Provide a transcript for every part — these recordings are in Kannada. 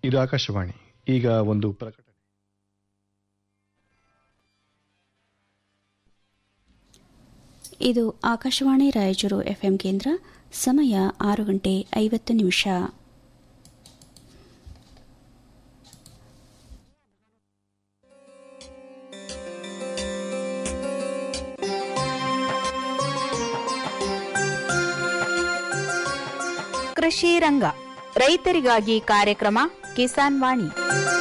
ಇದು ಆಕಾಶವಾಣಿ ಈಗ ಒಂದು ಪ್ರಕಟಣೆ ಇದು ಆಕಾಶವಾಣಿ ರಾಯಚೂರು ಎಫ್ಎಂ ಕೇಂದ್ರ ಸಮಯ ಆರು ಗಂಟೆ ಐವತ್ತು ನಿಮಿಷ ಕೃಷಿ ರಂಗ ರೈತರಿಗಾಗಿ ಕಾರ್ಯಕ್ರಮ ಕಿಸಾನ್ ವಾಣಿ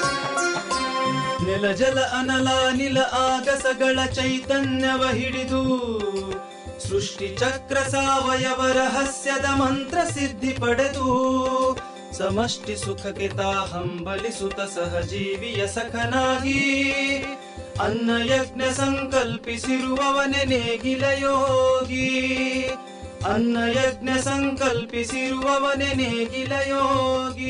ನೆಲ ಜಲ ಅನಲ ನಿಲ ಆಗಸಗಳ ಚೈತನ್ಯವ ಹಿಡಿದು ಸೃಷ್ಟಿ ಚಕ್ರ ಸಾವಯವ ರಹಸ್ಯದ ಮಂತ್ರ ಸಿದ್ಧಿ ಪಡೆದು ಸಮಷ್ಟಿ ಸುಖಕ್ಕೆ ತಾ ಹಂಬಲಿಸುತ್ತ ಸಹಜೀವಿಯ ಸಖನಾಗಿ ಅನ್ನ ಯಜ್ಞ ಸಂಕಲ್ಪಿಸಿರುವವನೆ ನೇಗಿಲ ಯೋಗಿ ಅನ್ನ ಯಜ್ಞ ಸಂಕಲ್ಪಿಸಿರುವವನೆ ನೇಗಿಲ ಯೋಗಿ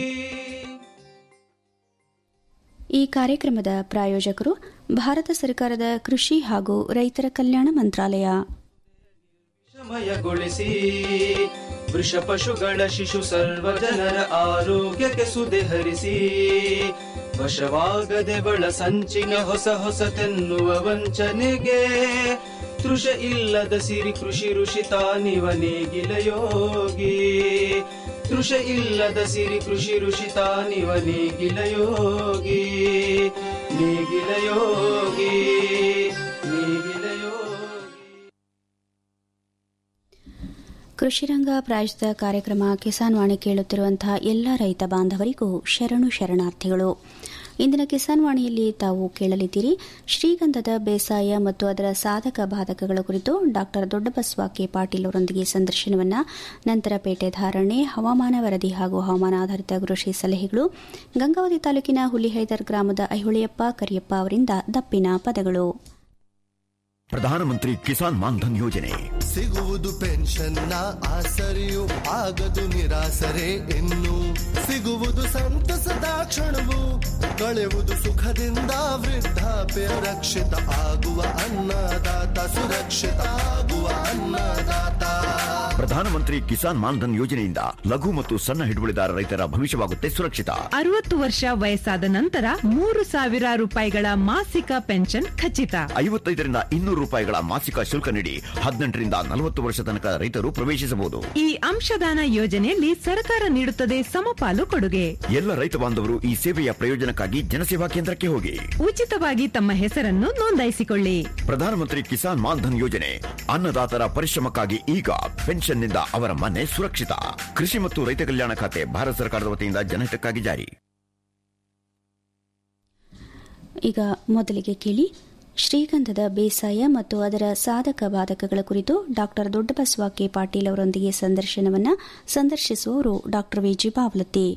ಈ ಕಾರ್ಯಕ್ರಮದ ಪ್ರಾಯೋಜಕರು ಭಾರತ ಸರ್ಕಾರದ ಕೃಷಿ ಹಾಗೂ ರೈತರ ಕಲ್ಯಾಣ ಮಂತ್ರಾಲಯ ಮಯಗೊಳಿಸಿ ವೃಷ ಪಶುಗಳ ಶಿಶು ಸರ್ವ ಜನರ ಆರೋಗ್ಯಕ್ಕೆ ಸುದೆ ಹರಿಸಿ ವಶವಾಗದೆ ಬಳ ಸಂಚಿನ ಹೊಸ ಹೊಸತೆನ್ನುವ ವಂಚನೆಗೆ ತೃಷ ಇಲ್ಲದ ಸಿರಿ ಕೃಷಿ ಋಷಿ ತಾನಿವ ನೇಗಿಲ ಯೋಗಿ ತೃಷ ಇಲ್ಲದ ಸಿರಿ ಕೃಷಿ ಋಷಿ ತಾನಿವ ನೇಗಿಲ ಯೋಗಿ ನೇಗಿಲ ಯೋಗಿ ನೇಗಿಲ ಯೋಗಿ ಕೃಷಿರಂಗ ಪ್ರಾಯೋಜಿತ ಕಾರ್ಯಕ್ರಮ ಕಿಸಾನ್ ವಾಣಿ ಕೇಳುತ್ತಿರುವಂತಹ ಎಲ್ಲ ರೈತ ಬಾಂಧವರಿಗೂ ಶರಣು ಶರಣಾರ್ಥಿಗಳು ಇಂದಿನ ಕಿಸಾನ್ ವಾಣಿಯಲ್ಲಿ ತಾವು ಕೇಳಲಿದ್ದೀರಿ ಶ್ರೀಗಂಧದ ಬೇಸಾಯ ಮತ್ತು ಅದರ ಸಾಧಕ ಬಾಧಕಗಳ ಕುರಿತು ಡಾಕ್ಟರ್ ದೊಡ್ಡಬಸವ ಕೆ ಪಾಟೀಲ್ ಅವರೊಂದಿಗೆ ಸಂದರ್ಶನವನ್ನ ನಂತರ ಪೇಟೆ ಧಾರಣೆ ಹವಾಮಾನ ವರದಿ ಹಾಗೂ ಹವಾಮಾನ ಆಧಾರಿತ ಕೃಷಿ ಸಲಹೆಗಳು ಗಂಗಾವತಿ ತಾಲೂಕಿನ ಹುಲಿಹೈದರ್ ಗ್ರಾಮದ ಐಹೊಳೆಯಪ್ಪ ಕರಿಯಪ್ಪ ಅವರಿಂದ ದಪ್ಪಿನ ಪದಗಳು ಪ್ರಧಾನಮಂತ್ರಿ ಕಿಸಾನ್ ಮಾನ್ಧನ್ ಯೋಜನೆ ಸಿಗುವುದು ಪೆನ್ಷನ್ನ ಆಸರೆಯು ಆಗದು ನಿರಾಸರೆ ಇನ್ನು ಸಿಗುವುದು ಸಂತಸದ ಕ್ಷಣವು ಕಳೆಯುವುದು ಸುಖದಿಂದ ವೃದ್ಧಾಪ್ಯ ರಕ್ಷಿತ ಆಗುವ ಅನ್ನದಾತ ಸುರಕ್ಷಿತ ಆಗುವ ಅನ್ನದಾತ ಪ್ರಧಾನಮಂತ್ರಿ ಕಿಸಾನ್ ಮಾನ್ಧನ್ ಯೋಜನೆಯಿಂದ ಲಘು ಮತ್ತು ಸಣ್ಣ ಹಿಡುವಳಿದಾರ ರೈತರ ಭವಿಷ್ಯವಾಗುತ್ತೆ ಸುರಕ್ಷಿತ ಅರವತ್ತು ವರ್ಷ ವಯಸ್ಸಾದ ನಂತರ ಮೂರು ಸಾವಿರ ರೂಪಾಯಿಗಳ ಮಾಸಿಕ ಪೆನ್ಷನ್ ಖಚಿತ ಐವತ್ತೈದರಿಂದ ಇನ್ನೂರು ರೂಪಾಯಿಗಳ ಮಾಸಿಕ ಶುಲ್ಕ ನೀಡಿ ಹದಿನೆಂಟರಿಂದ ನಲವತ್ತು ವರ್ಷ ತನಕ ರೈತರು ಪ್ರವೇಶಿಸಬಹುದು ಈ ಅಂಶದಾನ ಯೋಜನೆಯಲ್ಲಿ ಸರ್ಕಾರ ನೀಡುತ್ತದೆ ಸಮಪಾಲು ಕೊಡುಗೆ ಎಲ್ಲ ರೈತ ಬಾಂಧವರು ಈ ಸೇವೆಯ ಪ್ರಯೋಜನಕ್ಕಾಗಿ ಜನಸೇವಾ ಕೇಂದ್ರಕ್ಕೆ ಹೋಗಿ ಉಚಿತವಾಗಿ ತಮ್ಮ ಹೆಸರನ್ನು ನೋಂದಾಯಿಸಿಕೊಳ್ಳಿ ಪ್ರಧಾನಮಂತ್ರಿ ಕಿಸಾನ್ ಮಾನ್ಧನ್ ಯೋಜನೆ ಅನ್ನದಾತರ ಪರಿಶ್ರಮಕ್ಕಾಗಿ ಈಗ ಪೆನ್ಷನ್ನಿಂದ ಅವರ ಮನೆ ಸುರಕ್ಷಿತ ಕೃಷಿ ಮತ್ತು ರೈತ ಕಲ್ಯಾಣ ಖಾತೆ ಭಾರತ ಸರ್ಕಾರದ ವತಿಯಿಂದ ಜನಹಿತಕ್ಕಾಗಿ ಜಾರಿ ಈಗ ಮೊದಲಿಗೆ ಕೇಳಿ ಶ್ರೀಗಂಧದ ಬೇಸಾಯ ಮತ್ತು ಅದರ ಸಾಧಕ ಬಾಧಕಗಳ ಕುರಿತು ಡಾಕ್ಟರ್ ದೊಡ್ಡಬಸವ ಕೆ ಪಾಟೀಲ್ ಅವರೊಂದಿಗೆ ಸಂದರ್ಶನವನ್ನ ಸಂದರ್ಶಿಸುವವರು ಡಾಕ್ಟರ್ ವಿಜಿ ಬಾವಲತ್ತಿ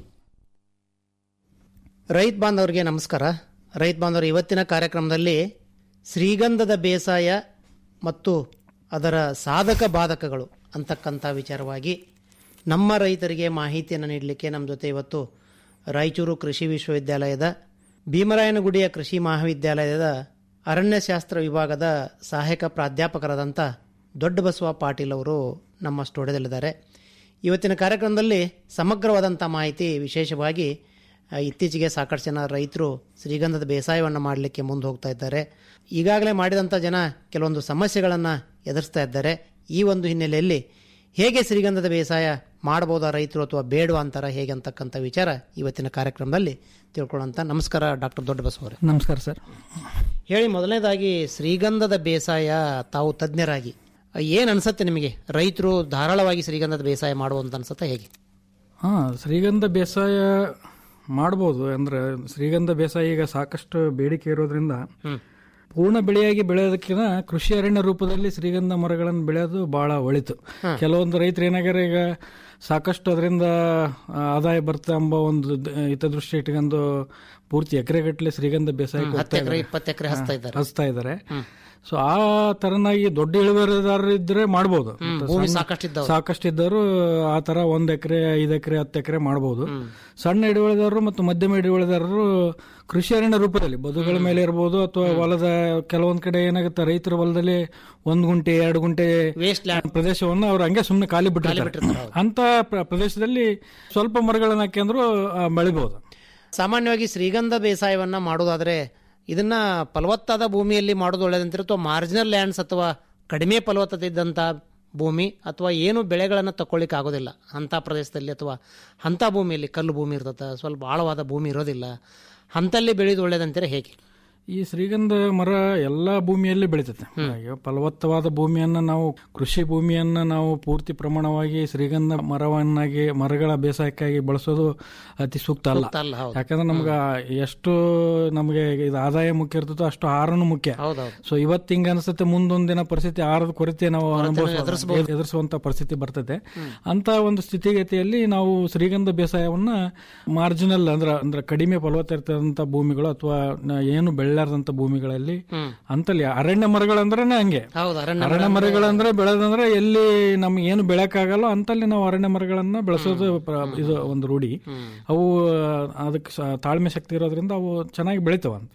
ರೈತ ಬಾಂಧವರಿಗೆ ನಮಸ್ಕಾರ ರೈತ ಬಾಂಧವರು ಇವತ್ತಿನ ಕಾರ್ಯಕ್ರಮದಲ್ಲಿ ಶ್ರೀಗಂಧದ ಬೇಸಾಯ ಮತ್ತು ಅದರ ಸಾಧಕ ಬಾಧಕಗಳು ಅಂತಕ್ಕಂಥ ವಿಚಾರವಾಗಿ ನಮ್ಮ ರೈತರಿಗೆ ಮಾಹಿತಿಯನ್ನು ನೀಡಲಿಕ್ಕೆ ನಮ್ಮ ಜೊತೆ ಇವತ್ತು ರಾಯಚೂರು ಕೃಷಿ ವಿಶ್ವವಿದ್ಯಾಲಯದ ಭೀಮರಾಯನಗುಡಿಯ ಕೃಷಿ ಮಹಾವಿದ್ಯಾಲಯದ ಅರಣ್ಯಶಾಸ್ತ್ರ ವಿಭಾಗದ ಸಹಾಯಕ ಪ್ರಾಧ್ಯಾಪಕರಾದಂಥ ದೊಡ್ಡಬಸವ ಪಾಟೀಲ್ ಅವರು ನಮ್ಮ ಸ್ಟುಡಿಯೋದಲ್ಲಿದ್ದಾರೆ ಇವತ್ತಿನ ಕಾರ್ಯಕ್ರಮದಲ್ಲಿ ಸಮಗ್ರವಾದಂಥ ಮಾಹಿತಿ ವಿಶೇಷವಾಗಿ ಆ, ಇತ್ತೀಚೆಗೆ ಸಾಕಷ್ಟು ಜನ ರೈತರು ಶ್ರೀಗಂಧದ ಬೇಸಾಯವನ್ನು ಮಾಡಲಿಕ್ಕೆ ಮುಂದೆ ಹೋಗ್ತಾ ಇದ್ದಾರೆ ಈಗಾಗಲೇ ಮಾಡಿದಂಥ ಜನ ಕೆಲವೊಂದು ಸಮಸ್ಯೆಗಳನ್ನು ಎದುರಿಸ್ತಾ ಇದ್ದಾರೆ ಈ ಒಂದು ಹಿನ್ನೆಲೆಯಲ್ಲಿ ಹೇಗೆ ಶ್ರೀಗಂಧದ ಬೇಸಾಯ ಮಾಡ್ಬೋದಾ ರೈತರು ಅಥವಾ ಬೇಡವಾ ಅಂತಾರ ಹೇಗೆ ಅಂತಕ್ಕಂಥ ವಿಚಾರ ಇವತ್ತಿನ ಕಾರ್ಯಕ್ರಮದಲ್ಲಿ ತಿಳ್ಕೊಳ್ಳೋಂಥ ನಮಸ್ಕಾರ ಡಾಕ್ಟರ್ ದೊಡ್ಡಬಸವರೇ ನಮಸ್ಕಾರ ಸರ್ ಹೇಳಿ ಮೊದಲನೇದಾಗಿ ಶ್ರೀಗಂಧದ ಬೇಸಾಯ ತಾವು ತಜ್ಞರಾಗಿ ಏನು ಅನ್ಸುತ್ತೆ ನಿಮಗೆ ರೈತರು ಧಾರಾಳವಾಗಿ ಶ್ರೀಗಂಧದ ಬೇಸಾಯ ಮಾಡುವಂತ ಅನ್ಸುತ್ತೆ ಹೇಗೆ ಹಾಂ ಶ್ರೀಗಂಧ ಬೇಸಾಯ ಮಾಡ್ಬೋದು ಅಂದ್ರೆ ಶ್ರೀಗಂಧ ಬೇಸಾಯ ಈಗ ಸಾಕಷ್ಟು ಬೇಡಿಕೆ ಇರೋದ್ರಿಂದ ಪೂರ್ಣ ಬೆಳೆಯಾಗಿ ಬೆಳೆಯೋದಕ್ಕಿಂತ ಕೃಷಿ ಅರಣ್ಯ ರೂಪದಲ್ಲಿ ಶ್ರೀಗಂಧ ಮರಗಳನ್ನು ಬೆಳೆಯೋದು ಬಹಳ ಒಳಿತು ಕೆಲವೊಂದು ರೈತರು ಏನಾಗ್ಯಾರ ಈಗ ಸಾಕಷ್ಟು ಅದರಿಂದ ಆದಾಯ ಬರ್ತಾ ಎಂಬ ಒಂದು ದ- ಹಿತದೃಷ್ಟಿ ಇಟ್ಕೊಂಡು ಪೂರ್ತಿ ಎಕರೆಗಟ್ಟಲೆ ಶ್ರೀಗಂಧ ಬೇಸಾಯ ಹತ್ತು ಎಕರೆ ಇಪ್ಪತ್ತು ಎಕರೆ ಹಚ್ತಾ ಇದ್ದಾರೆ ಹಚ್ತಾ ಇದ್ದಾರೆ ಸೊ ಆ ತರನಾಗಿ ದೊಡ್ಡ ಇಳುವರಿದಾರರು ಇದ್ರೆ ಮಾಡ್ಬೋದು ಭೂಮಿ ಸಣ್ಣ- ಸಾಕಷ್ಟು ಇದ್ದವ್ರು. ಸಾಕಷ್ಟಿದ್ದವರು ಆ ತರ ಒಂದ್ ಎಕರೆ ಐದು ಎಕರೆ ಹತ್ತು ಎಕರೆ ಮಾಡಬಹುದು ಸಣ್ಣ ಹಿಡುವಳಿದಾರರು ಮತ್ತು ಮಧ್ಯಮ ಹಿಡುವಳಿದಾರರು ಕೃಷಿ ಅರಣ್ಯ ರೂಪದಲ್ಲಿ ಬದುಗಳ ಮೇಲೆ ಇರಬಹುದು ಅಥವಾ ಹೊಲದ ಕೆಲವೊಂದ್ ಕಡೆ ಏನಾಗುತ್ತೆ ರೈತರ ಹೊಲದಲ್ಲಿ ಒಂದ್ ಗುಂಟೆ ಎರಡು ಗುಂಟೆ ವೇಸ್ಟ್ ಲ್ಯಾಂಡ್ ಪ್ರದೇಶವನ್ನು ಅವ್ರು ಹಂಗೆ ಸುಮ್ಮನೆ ಖಾಲಿ ಬಿಟ್ಟಿರ್ತಾರೆ ಅಂತ ಪ್ರ- ಪ್ರದೇಶದಲ್ಲಿ ಸ್ವಲ್ಪ ಮರಗಳನ್ನ ಹಾಕಿಂದ್ರು ಬೆಳಿಬಹುದು ಸಾಮಾನ್ಯವಾಗಿ ಶ್ರೀಗಂಧ ಬೇಸಾಯವನ್ನ ಮಾಡೋದಾದ್ರೆ ಇದನ್ನ ಫಲವತ್ತಾದ ಭೂಮಿಯಲ್ಲಿ ಮಾಡೋದು ಒಳ್ಳೇದಂತೀರ ಅಥವಾ ಮಾರ್ಜಿನಲ್ ಲ್ಯಾಂಡ್ಸ್ ಅಥವಾ ಕಡಿಮೆ ಫಲವತ್ತತೆ ಇದ್ದಂಥ ಭೂಮಿ ಅಥವಾ ಏನು ಬೆಳೆಗಳನ್ನು ತಗೊಳ್ಳಿಕ್ಕೆ ಆಗೋದಿಲ್ಲ ಅಂಥ ಪ್ರದೇಶದಲ್ಲಿ ಅಥವಾ ಅಂಥ ಭೂಮಿಯಲ್ಲಿ ಕಲ್ಲು ಭೂಮಿ ಇರ್ತದೆ ಸ್ವಲ್ಪ ಆಳವಾದ ಭೂಮಿ ಇರೋದಿಲ್ಲ ಅಂಥಲ್ಲಿ ಬೆಳೆಯೋದು ಒಳ್ಳೇದಂತೀರ ಹೇಗೆ ಈ ಶ್ರೀಗಂಧ ಮರ ಎಲ್ಲಾ ಭೂಮಿಯಲ್ಲಿ ಬೆಳೀತದೆ ಈಗ ಫಲವತ್ತವಾದ ಭೂಮಿಯನ್ನ ನಾವು ಕೃಷಿ ಭೂಮಿಯನ್ನ ನಾವು ಪೂರ್ತಿ ಪ್ರಮಾಣವಾಗಿ ಶ್ರೀಗಂಧ ಮರವನ್ನಾಗಿ ಮರಗಳ ಬೇಸಾಯಕ್ಕಾಗಿ ಬಳಸೋದು ಅತಿ ಸೂಕ್ತ ಅಲ್ಲ ಸೂಕ್ತ ಅಲ್ಲ, ಹೌದು. ಯಾಕಂದ್ರೆ ನಮ್ಗೆ ಎಷ್ಟು ನಮಗೆ ಇದು ಆದಾಯ ಮುಖ್ಯ ಇರ್ತದೋ ಅಷ್ಟು ಆಹಾರನು ಮುಖ್ಯ ಹೌದೌದು ಸೊ ಇವತ್ತು ಹಿಂಗ ಅನ್ಸುತ್ತೆ ಮುಂದೊಂದಿನ ಪರಿಸ್ಥಿತಿ ಆಹಾರದ ಕೊರತೆ ನಾವು ಎದುರಿಸ್ಬೋದು. ಅನುಭವಿಸ ಎದುರಿಸುವಂತ ಪರಿಸ್ಥಿತಿ ಬರ್ತದೆ ಅಂತ ಒಂದು ಸ್ಥಿತಿಗತಿಯಲ್ಲಿ ನಾವು ಶ್ರೀಗಂಧ ಬೇಸಾಯವನ್ನ ಮಾರ್ಜಿನಲ್ ಅಂದ್ರ ಅಂದ್ರೆ ಕಡಿಮೆ ಫಲವತ್ತ ಇರ್ತದಂತ ಭೂಮಿಗಳು ಅಥವಾ ನ- ಏನು ಬೆಳ್ಳಾರ್ದಂತ ಭೂಮಿಗಳಲ್ಲಿ ಅಂತಲ್ಲಿ ಅರಣ್ಯ ಮರಗಳಂದ್ರೆ ಹಂಗೆ ಹೌದು ಅರಣ್ಯ ಅರಣ್ಯ ಮರಗಳಂದ್ರೆ ಬೆಳೆದಂದ್ರೆ ಎಲ್ಲಿ ನಮ್ಗೆ ಏನು ಬೆಳಕಾಗಲ್ಲ ಅಂತಲ್ಲಿ ನಾವು ಅರಣ್ಯ ಮರಗಳನ್ನ ಬೆಳೆಸೋದು ಪ್ರ- ಇದು ಒಂದು ರೂಢಿ ಅವು ಅದಕ್ಕೆ ಸ- ತಾಳ್ಮೆ ಶಕ್ತಿ ಇರೋದ್ರಿಂದ ಅವು ಚೆನ್ನಾಗಿ ಬೆಳಿತಾವ ಅಂತ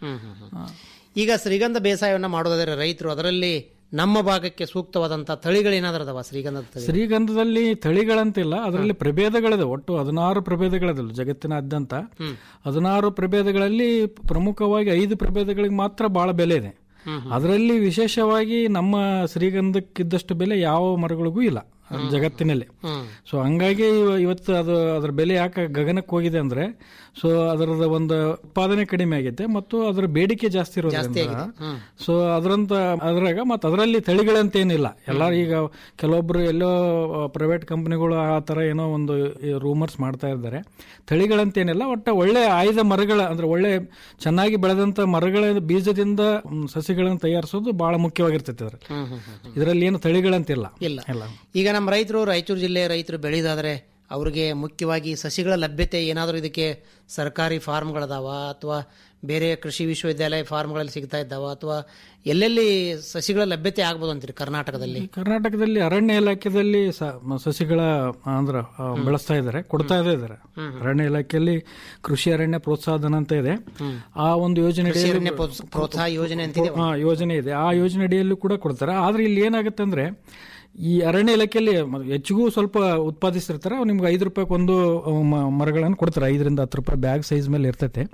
ಈಗ ಶ್ರೀಗಂಧ ಬೇಸಾಯವನ್ನ ಮಾಡೋದಾದ್ರೆ ರೈತರು ಅದರಲ್ಲಿ ನಮ್ಮ ಭಾಗಕ್ಕೆ ಸೂಕ್ತವಾದಂಥ ತಳಿಗಳೇನಾದ್ರೂ ಅದಾವ ಶ್ರೀಗಂಧದ ತಳಿ ಶ್ರೀಗಂಧದಲ್ಲಿ ತಳಿಗಳಂತಿಲ್ಲ ಅದರಲ್ಲಿ ಪ್ರಭೇದಗಳಿದೆ ಒಟ್ಟು ಹದಿನಾರು ಪ್ರಭೇದಗಳಿದೆ ಜಗತ್ತಿನಾದ್ಯಂತ ಹದಿನಾರು ಪ್ರಭೇದಗಳಲ್ಲಿ ಪ್ರಮುಖವಾಗಿ ಐದು ಪ್ರಭೇದಗಳಿಗೆ ಮಾತ್ರ ಬಹಳ ಬೆಲೆ ಇದೆ ಅದರಲ್ಲಿ ವಿಶೇಷವಾಗಿ ನಮ್ಮ ಶ್ರೀಗಂಧಕ್ಕಿದ್ದಷ್ಟು ಬೆಲೆ ಯಾವ ಮರಗಳಿಗೂ ಇಲ್ಲ ಜಗತ್ತಿನಲ್ಲಿ ಸೊ ಹಂಗಾಗಿ ಇವ- ಇವತ್ತು ಅದು ಅದರ ಬೆಲೆ ಯಾಕೆ ಗಗನಕ್ಕೆ ಹೋಗಿದೆ ಅಂದ್ರೆ ಸೊ ಅದರದ ಒಂದು ಉತ್ಪಾದನೆ ಕಡಿಮೆ ಆಗೈತೆ ಮತ್ತು ಅದರ ಬೇಡಿಕೆ ಜಾಸ್ತಿ ಇರೋದ್ರಿಂದ ಸೊ ಅದರಂತ ಅದ್ರಾಗ ಮತ್ತು ಅದರಲ್ಲಿ ತಳಿಗಳಂತ ಏನಿಲ್ಲ ಎಲ್ಲ ಈಗ ಕೆಲವೊಬ್ರು ಎಲ್ಲೋ ಪ್ರೈವೇಟ್ ಕಂಪನಿಗಳು ಆ ತರ ಏನೋ ಒಂದು ರೂಮರ್ಸ್ ಮಾಡ್ತಾ ಇದ್ದಾರೆ ತಳಿಗಳಂತೇನಿಲ್ಲ ಒಟ್ಟ ಒಳ್ಳೆ ಆಯ್ದ ಮರಗಳ ಅಂದ್ರೆ ಒಳ್ಳೆ ಚೆನ್ನಾಗಿ ಬೆಳೆದಂತ ಮರಗಳ ಬೀಜದಿಂದ ಮ್, ಸಸಿಗಳನ್ನು ತಯಾರಿಸೋದು ಬಹಳ ಮುಖ್ಯವಾಗಿರ್ತೈತೆ ಅದ್ರಲ್ಲಿ ಇದರಲ್ಲಿ ಏನು ತಳಿಗಳಂತಿಲ್ಲ ಇಲ್ಲ ಇಲ್ಲ ಈಗ ನಮ್ಮ ರೈತರು ರಾಯಚೂರು ಜಿಲ್ಲೆ ರೈತರು ಬೆಳೆದಾದ್ರೆ ಅವ್ರಿಗೆ ಮುಖ್ಯವಾಗಿ ಸಸಿಗಳ ಲಭ್ಯತೆ ಏನಾದರೂ ಇದಕ್ಕೆ ಸರ್ಕಾರಿ ಫಾರ್ಮ್ಗಳದಾವ ಅಥವಾ ಬೇರೆ ಕೃಷಿ ವಿಶ್ವವಿದ್ಯಾಲಯ ಫಾರ್ಮ್ಗಳಲ್ಲಿ ಸಿಗ್ತಾ ಇದ್ದಾವ ಅಥವಾ ಎಲ್ಲೆಲ್ಲಿ ಸಸಿಗಳ ಲಭ್ಯತೆ ಆಗ್ಬೋದು ಅಂತೀರಿ ಕರ್ನಾಟಕದಲ್ಲಿ ಕರ್ನಾಟಕದಲ್ಲಿ ಅರಣ್ಯ ಇಲಾಖೆಯಲ್ಲಿ ಸ- ಮ- ಸಸಿಗಳ ಅಂದ್ರ ಆ, ಬೆಳೆಸ್ತಾ ಇದ್ದಾರೆ ಕೊಡ್ತಾ ಇದ್ದಾರೆ ಅರಣ್ಯ ಇಲಾಖೆಯಲ್ಲಿ ಕೃಷಿ ಅರಣ್ಯ ಪ್ರೋತ್ಸಾಹಧನ ಅಂತ ಇದೆ ಆ ಒಂದು ಯೋಜನೆ ಕೃಷಿ ಅಡಿಯಲ್ಲಿ- ಅರಣ್ಯ ಪ್ರೋತ್ಸ- ಪ್ರೋತ್ಸಾಹ ಯೋಜನೆ ಅಂತಿದೆ ಆ, ಯೋಜನೆ ಇದೆ ಆ ಯೋಜನೆ ಅಡಿಯಲ್ಲೂ ಕೂಡ ಕೊಡ್ತಾರೆ ಆದ್ರೆ ಇಲ್ಲಿ ಏನಾಗುತ್ತೆ ಅಂದ್ರೆ ಈ ಅರಣ್ಯ ಇಲಾಖೆಯಲ್ಲಿ ಮ- ಹೆಚ್ಚಿಗೂ ಸ್ವಲ್ಪ ಉತ್ಪಾದಿಸಿರ್ತಾರೆ ಅವ್ರು ನಿಮ್ಗೆ ಐದು ರೂಪಾಯಿ ಒಂದು ಮ- ಮರಗಳನ್ನು ಕೊಡ್ತಾರೆ ಐದರಿಂದ ಹತ್ತು ರೂಪಾಯಿ ಬ್ಯಾಗ್ ಸೈಜ್ ಮೇಲೆ ಇರ್ತೈತೆ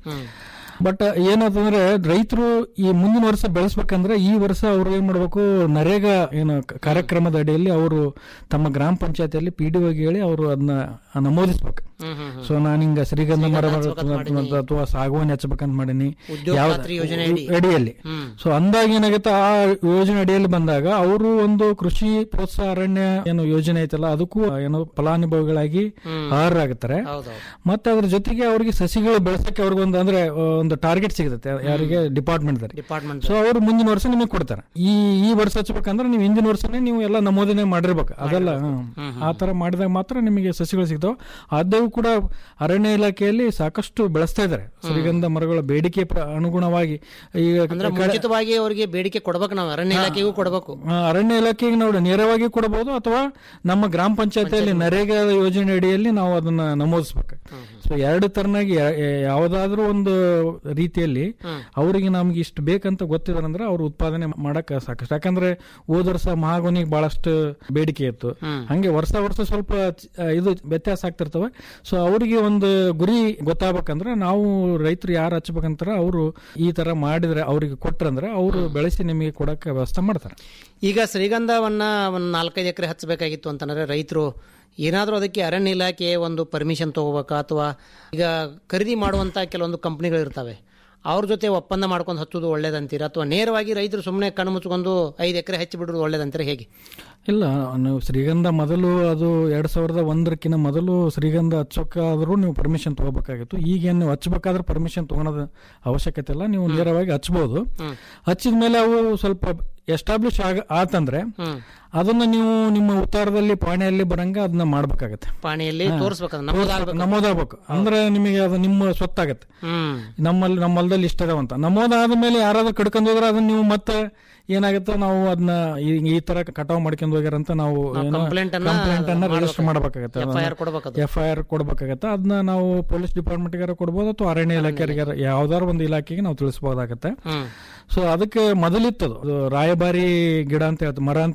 ಬಟ್ ಏನಾದಂದ್ರೆ ರೈತರು ಈ ಮುಂದಿನ ವರ್ಷ ಬೆಳೆಸ್ಬೇಕಂದ್ರೆ ಈ ವರ್ಷ ಅವ್ರು ಏನ್ ಮಾಡ್ಬೇಕು ನರೇಗಾ ಏನು ಕ- ಕಾರ್ಯಕ್ರಮದ ಅಡಿಯಲ್ಲಿ ಅವರು ತಮ್ಮ ಗ್ರಾಮ ಪಂಚಾಯತಿಯಲ್ಲಿ ಪಿ ಡಿ ಹೇಳಿ ಅವರು ಅದನ್ನ ನಮೂದಿಸ್ಬೇಕು ಸೊ ನಾನು ಹಿಂಗ ಶ್ರೀಗಂಧ ಮರ ಬರ್ತದೆ ಅಥವಾ ಸಾಗುವಾನಿ ಹಚ್ಬೇಕಂತ ಮಾಡೀನಿ ಉದ್ಯೋಗ ಯಾವ- ಖಾತ್ರಿ ಯೋಜನೆ ಅಡಿ. ಅಡಿಯಲ್ಲಿ ಸೊ ಅಂದಾಗ ಏನಾಗುತ್ತೆ ಆ ಯೋಜನೆ ಅಡಿಯಲ್ಲಿ ಬಂದಾಗ ಅವರು ಒಂದು ಕೃಷಿ ಪ್ರೋತ್ಸಾಹ ಅರಣ್ಯ ಏನು ಯೋಜನೆ ಐತಲ್ಲ ಅದಕ್ಕೂ ಏನು ಫಲಾನುಭವಿಗಳಾಗಿ ಅರ್ಹರಾಗುತ್ತಾರೆ ಹೌದೌದು ಮತ್ತೆ ಅದ್ರ ಜೊತೆಗೆ ಅವರಿಗೆ ಸಸಿಗಳು ಬೆಳೆಸಕ್ಕೆ ಅವ್ರಿಗೊಂದು ಅಂದ್ರೆ ಆ, ಒಂದು ಟಾರ್ಗೆಟ್ ಸಿಗುತ್ತೆ ಯಾರಿಗೆ ಡಿಪಾರ್ಟ್ಮೆಂಟ್ ಡಿಪಾರ್ಟ್ಮೆಂಟ್ ಸೊ ಅವರು ಮುಂದಿನ ವರ್ಷ ನಿಮಗೆ ಕೊಡ್ತಾರೆ ಈ ಈ ವರ್ಷ ಹಚ್ಬೇಕಂದ್ರೆ ನೀವು ಹಿಂದಿನ ವರ್ಷನೇ ನೀವು ಎಲ್ಲ ನಮೂದನೆ ಮಾಡಿರ್ಬೇಕು ಅದೆಲ್ಲ ಹ್ಮ್. ಆ ತರ ಮಾಡಿದಾಗ ಮಾತ್ರ ನಿಮಗೆ ಸಸಿಗಳು ಸಿಗ್ತಾವ ಆದಾಗೂ ಕೂಡ ಅರಣ್ಯ ಇಲಾಖೆಯಲ್ಲಿ ಸಾಕಷ್ಟು ಬೆಳೆಸ್ತಾ ಇದ್ದಾರೆ ಶ್ರೀಗಂಧ ಮರಗಳ ಬೇಡಿಕೆ ಪ್ರ- ಅನುಗುಣವಾಗಿ ಈಗ ಅಂದ್ರೆ ಮುಂಚಿತವಾಗಿ ಅವರಿಗೆ ಬೇಡಿಕೆ ಕೊಡ್ಬೇಕು ನಾವು ಅರಣ್ಯ ಇಲಾಖೆಗೂ ಕೊಡಬೇಕು ಆ, ಅರಣ್ಯ ಇಲಾಖೆಗೆ ನಾವು ನೇರವಾಗಿ ಕೊಡಬಹುದು ಅಥವಾ ನಮ್ಮ ಗ್ರಾಮ ಪಂಚಾಯತಿಯಲ್ಲಿ ನರೇಗಾ ಯೋಜನೆ ಅಡಿಯಲ್ಲಿ ನಾವು ಅದನ್ನ ನಮೂದಿಸ್ಬೇಕು ಸೊ ಎರಡು ತರನಾಗಿ ಯಾ- ಯಾವುದಾದ್ರೂ ಒಂದು ರೀತಿಯಲ್ಲಿ ಅವರಿಗೆ ನಮ್ಗೆ ಇಷ್ಟು ಬೇಕಂತ ಗೊತ್ತಿದಾರಂದ್ರೆ ಅವ್ರು ಉತ್ಪಾದನೆ ಮಾಡಕ್ ಸಾಕಷ್ಟು ಯಾಕಂದ್ರೆ ಹೋದ ವರ್ಷ ಮಹಾಗೋನಿಗೆ ಬಹಳಷ್ಟು ಬೇಡಿಕೆ ಇತ್ತು ಹಂಗೆ ವರ್ಷ ವರ್ಷ ಸ್ವಲ್ಪ ಆ, ಇದು ವ್ಯತ್ಯಾಸ ಆಗ್ತಿರ್ತವೆ ಸೊ ಅವರಿಗೆ ಒಂದು ಗುರಿ ಗೊತ್ತಾಗಬೇಕಂದ್ರೆ ನಾವು ರೈತರು ಯಾರು ಹಚ್ಬೇಕಂತಾರ ಅವರು ಈ ತರ ಮಾಡಿದ್ರೆ ಅವ್ರಿಗೆ ಕೊಟ್ರಂದ್ರೆ ಅವರು ಬೆಳೆಸಿ ನಿಮಗೆ ಕೊಡಕ್ಕೆ ವ್ಯವಸ್ಥೆ ಮಾಡ್ತಾರೆ ಈಗ ಶ್ರೀಗಂಧವನ್ನ ಒಂದು ನಾಲ್ಕೈದು ಎಕರೆ ಹಚ್ಚಬೇಕಾಗಿತ್ತು ಅಂತಂದ್ರೆ ರೈತರು ಏನಾದರೂ ಅದಕ್ಕೆ ಅರಣ್ಯ ಇಲಾಖೆ ಒಂದು ಪರ್ಮಿಷನ್ ತಗೋಬೇಕಾ ಅಥವಾ ಈಗ ಖರೀದಿ ಮಾಡುವಂತ ಕೆಲವೊಂದು ಕಂಪ್ನಿಗಳು ಇರ್ತವೆ ಅವ್ರ ಜೊತೆ ಒಪ್ಪಂದ ಮಾಡ್ಕೊಂಡು ಹಚ್ಚೋದು ಒಳ್ಳೇದಂತೀರಾ ಅಥವಾ ನೇರವಾಗಿ ರೈತರು ಸುಮ್ಮನೆ ಕಣ್ಣು ಮುಚ್ಕೊಂಡು ಐದು ಎಕರೆ ಹಚ್ಚಿ ಬಿಡೋದು ಒಳ್ಳೇದಂತೀರಾ ಹೇಗೆ ಇಲ್ಲ ನೀವು ಶ್ರೀಗಂಧ ಮೊದಲು ಅದು ಎರಡ್ ಸಾವಿರದ ಒಂದರಕ್ಕಿಂತ ಮೊದಲು ಶ್ರೀಗಂಧ ಹಚ್ಚೋಕ್ಕಾದ್ರೂ ನೀವು ಪರ್ಮಿಷನ್ ತಗೋಬೇಕಾಗಿತ್ತು ಈಗೇನು ನೀವು ಹಚ್ಬೇಕಾದ್ರೆ ಪರ್ಮಿಷನ್ ತಗೊಳೋದು ಅವಶ್ಯಕತೆ ಇಲ್ಲ ನೀವು ನೇರವಾಗಿ ಹಚ್ಬೋದು ಹಚ್ಚಿದ ಮೇಲೆ ಅವು ಸ್ವಲ್ಪ ಎಸ್ಟಾಬ್ಲಿಷ್ ಆಗ ಆತಂದ್ರೆ ಅದನ್ನ ನೀವು ನಿಮ್ಮ ಉತ್ತಾರದಲ್ಲಿ ಪಾಣಿಯಲ್ಲಿ ಬರಂಗ ಅದನ್ನ ಮಾಡ್ಬೇಕಾಗತ್ತೆ ಪಾಣಿಯಲ್ಲಿ ತೋರಿಸ್ಬೇಕಂದ್ರೆ ನಮ್ಮದಾಗಬೇಕು ನಮೂದಾಗಬೇಕು ಅಂದ್ರೆ ನಿಮಗೆ ಅದು ನಿಮ್ಮ ಸ್ವತ್ತಾಗತ್ತೆ ಹ್ಮ್ ನಮ್ಮಲ್ಲಿ ನಮ್ಮ ಹೊಲದಲ್ಲಿ ಇಷ್ಟ ಅದಾವಂತ ನಮೂದಾದ ಮೇಲೆ ಯಾರಾದ್ರೂ ಕಡ್ಕೊಂಡು ಹೋದ್ರೆ ಅದನ್ನ ನೀವು ಮತ್ತೆ ಏನಾಗುತ್ತೆ ನಾವು ಅದನ್ನ ಈ- ಈ ತರ ಕಟಾವ್ ಮಾಡ್ಕೊಂಡು ಹೋಗ್ಯಾರ ಅಂತ ನಾವು complaint ಅನ್ನ ಕಂಪ್ಲೇಂಟ್ ಅನ್ನ ರಿಜಿಸ್ಟರ್ ಮಾಡಬೇಕಾಗತ್ತೆ FIR ಕೊಡ್ಬೇಕದು. ಎಫ್ ಐ ಆರ್ ಕೊಡ್ಬೇಕಾಗತ್ತೆ ಅದನ್ನ ನಾವು ಪೊಲೀಸ್ ಡಿಪಾರ್ಟ್ಮೆಂಟ್ಗಾರ ಕೊಡ್ಬೋದು ಅಥವಾ ಅರಣ್ಯ ಇಲಾಖೆಗಾರ ಯಾವ್ದಾದ್ರು ಒಂದು ಇಲಾಖೆಗೆ ನಾವು ತಿಳಿಸಬಹುದಾಗತ್ತೆ ಹ್ಮ್ ಸೊ ಅದಕ್ಕೆ ಮೊದಲಿತ್ತದು ಅದು ರಾಯಬಾರಿ ಗಿಡ ಅಂತ ಹೇಳ್ತೀವಿ ಮರ ಅಂತ ಹೇಳ್ತಿದ್ವಿ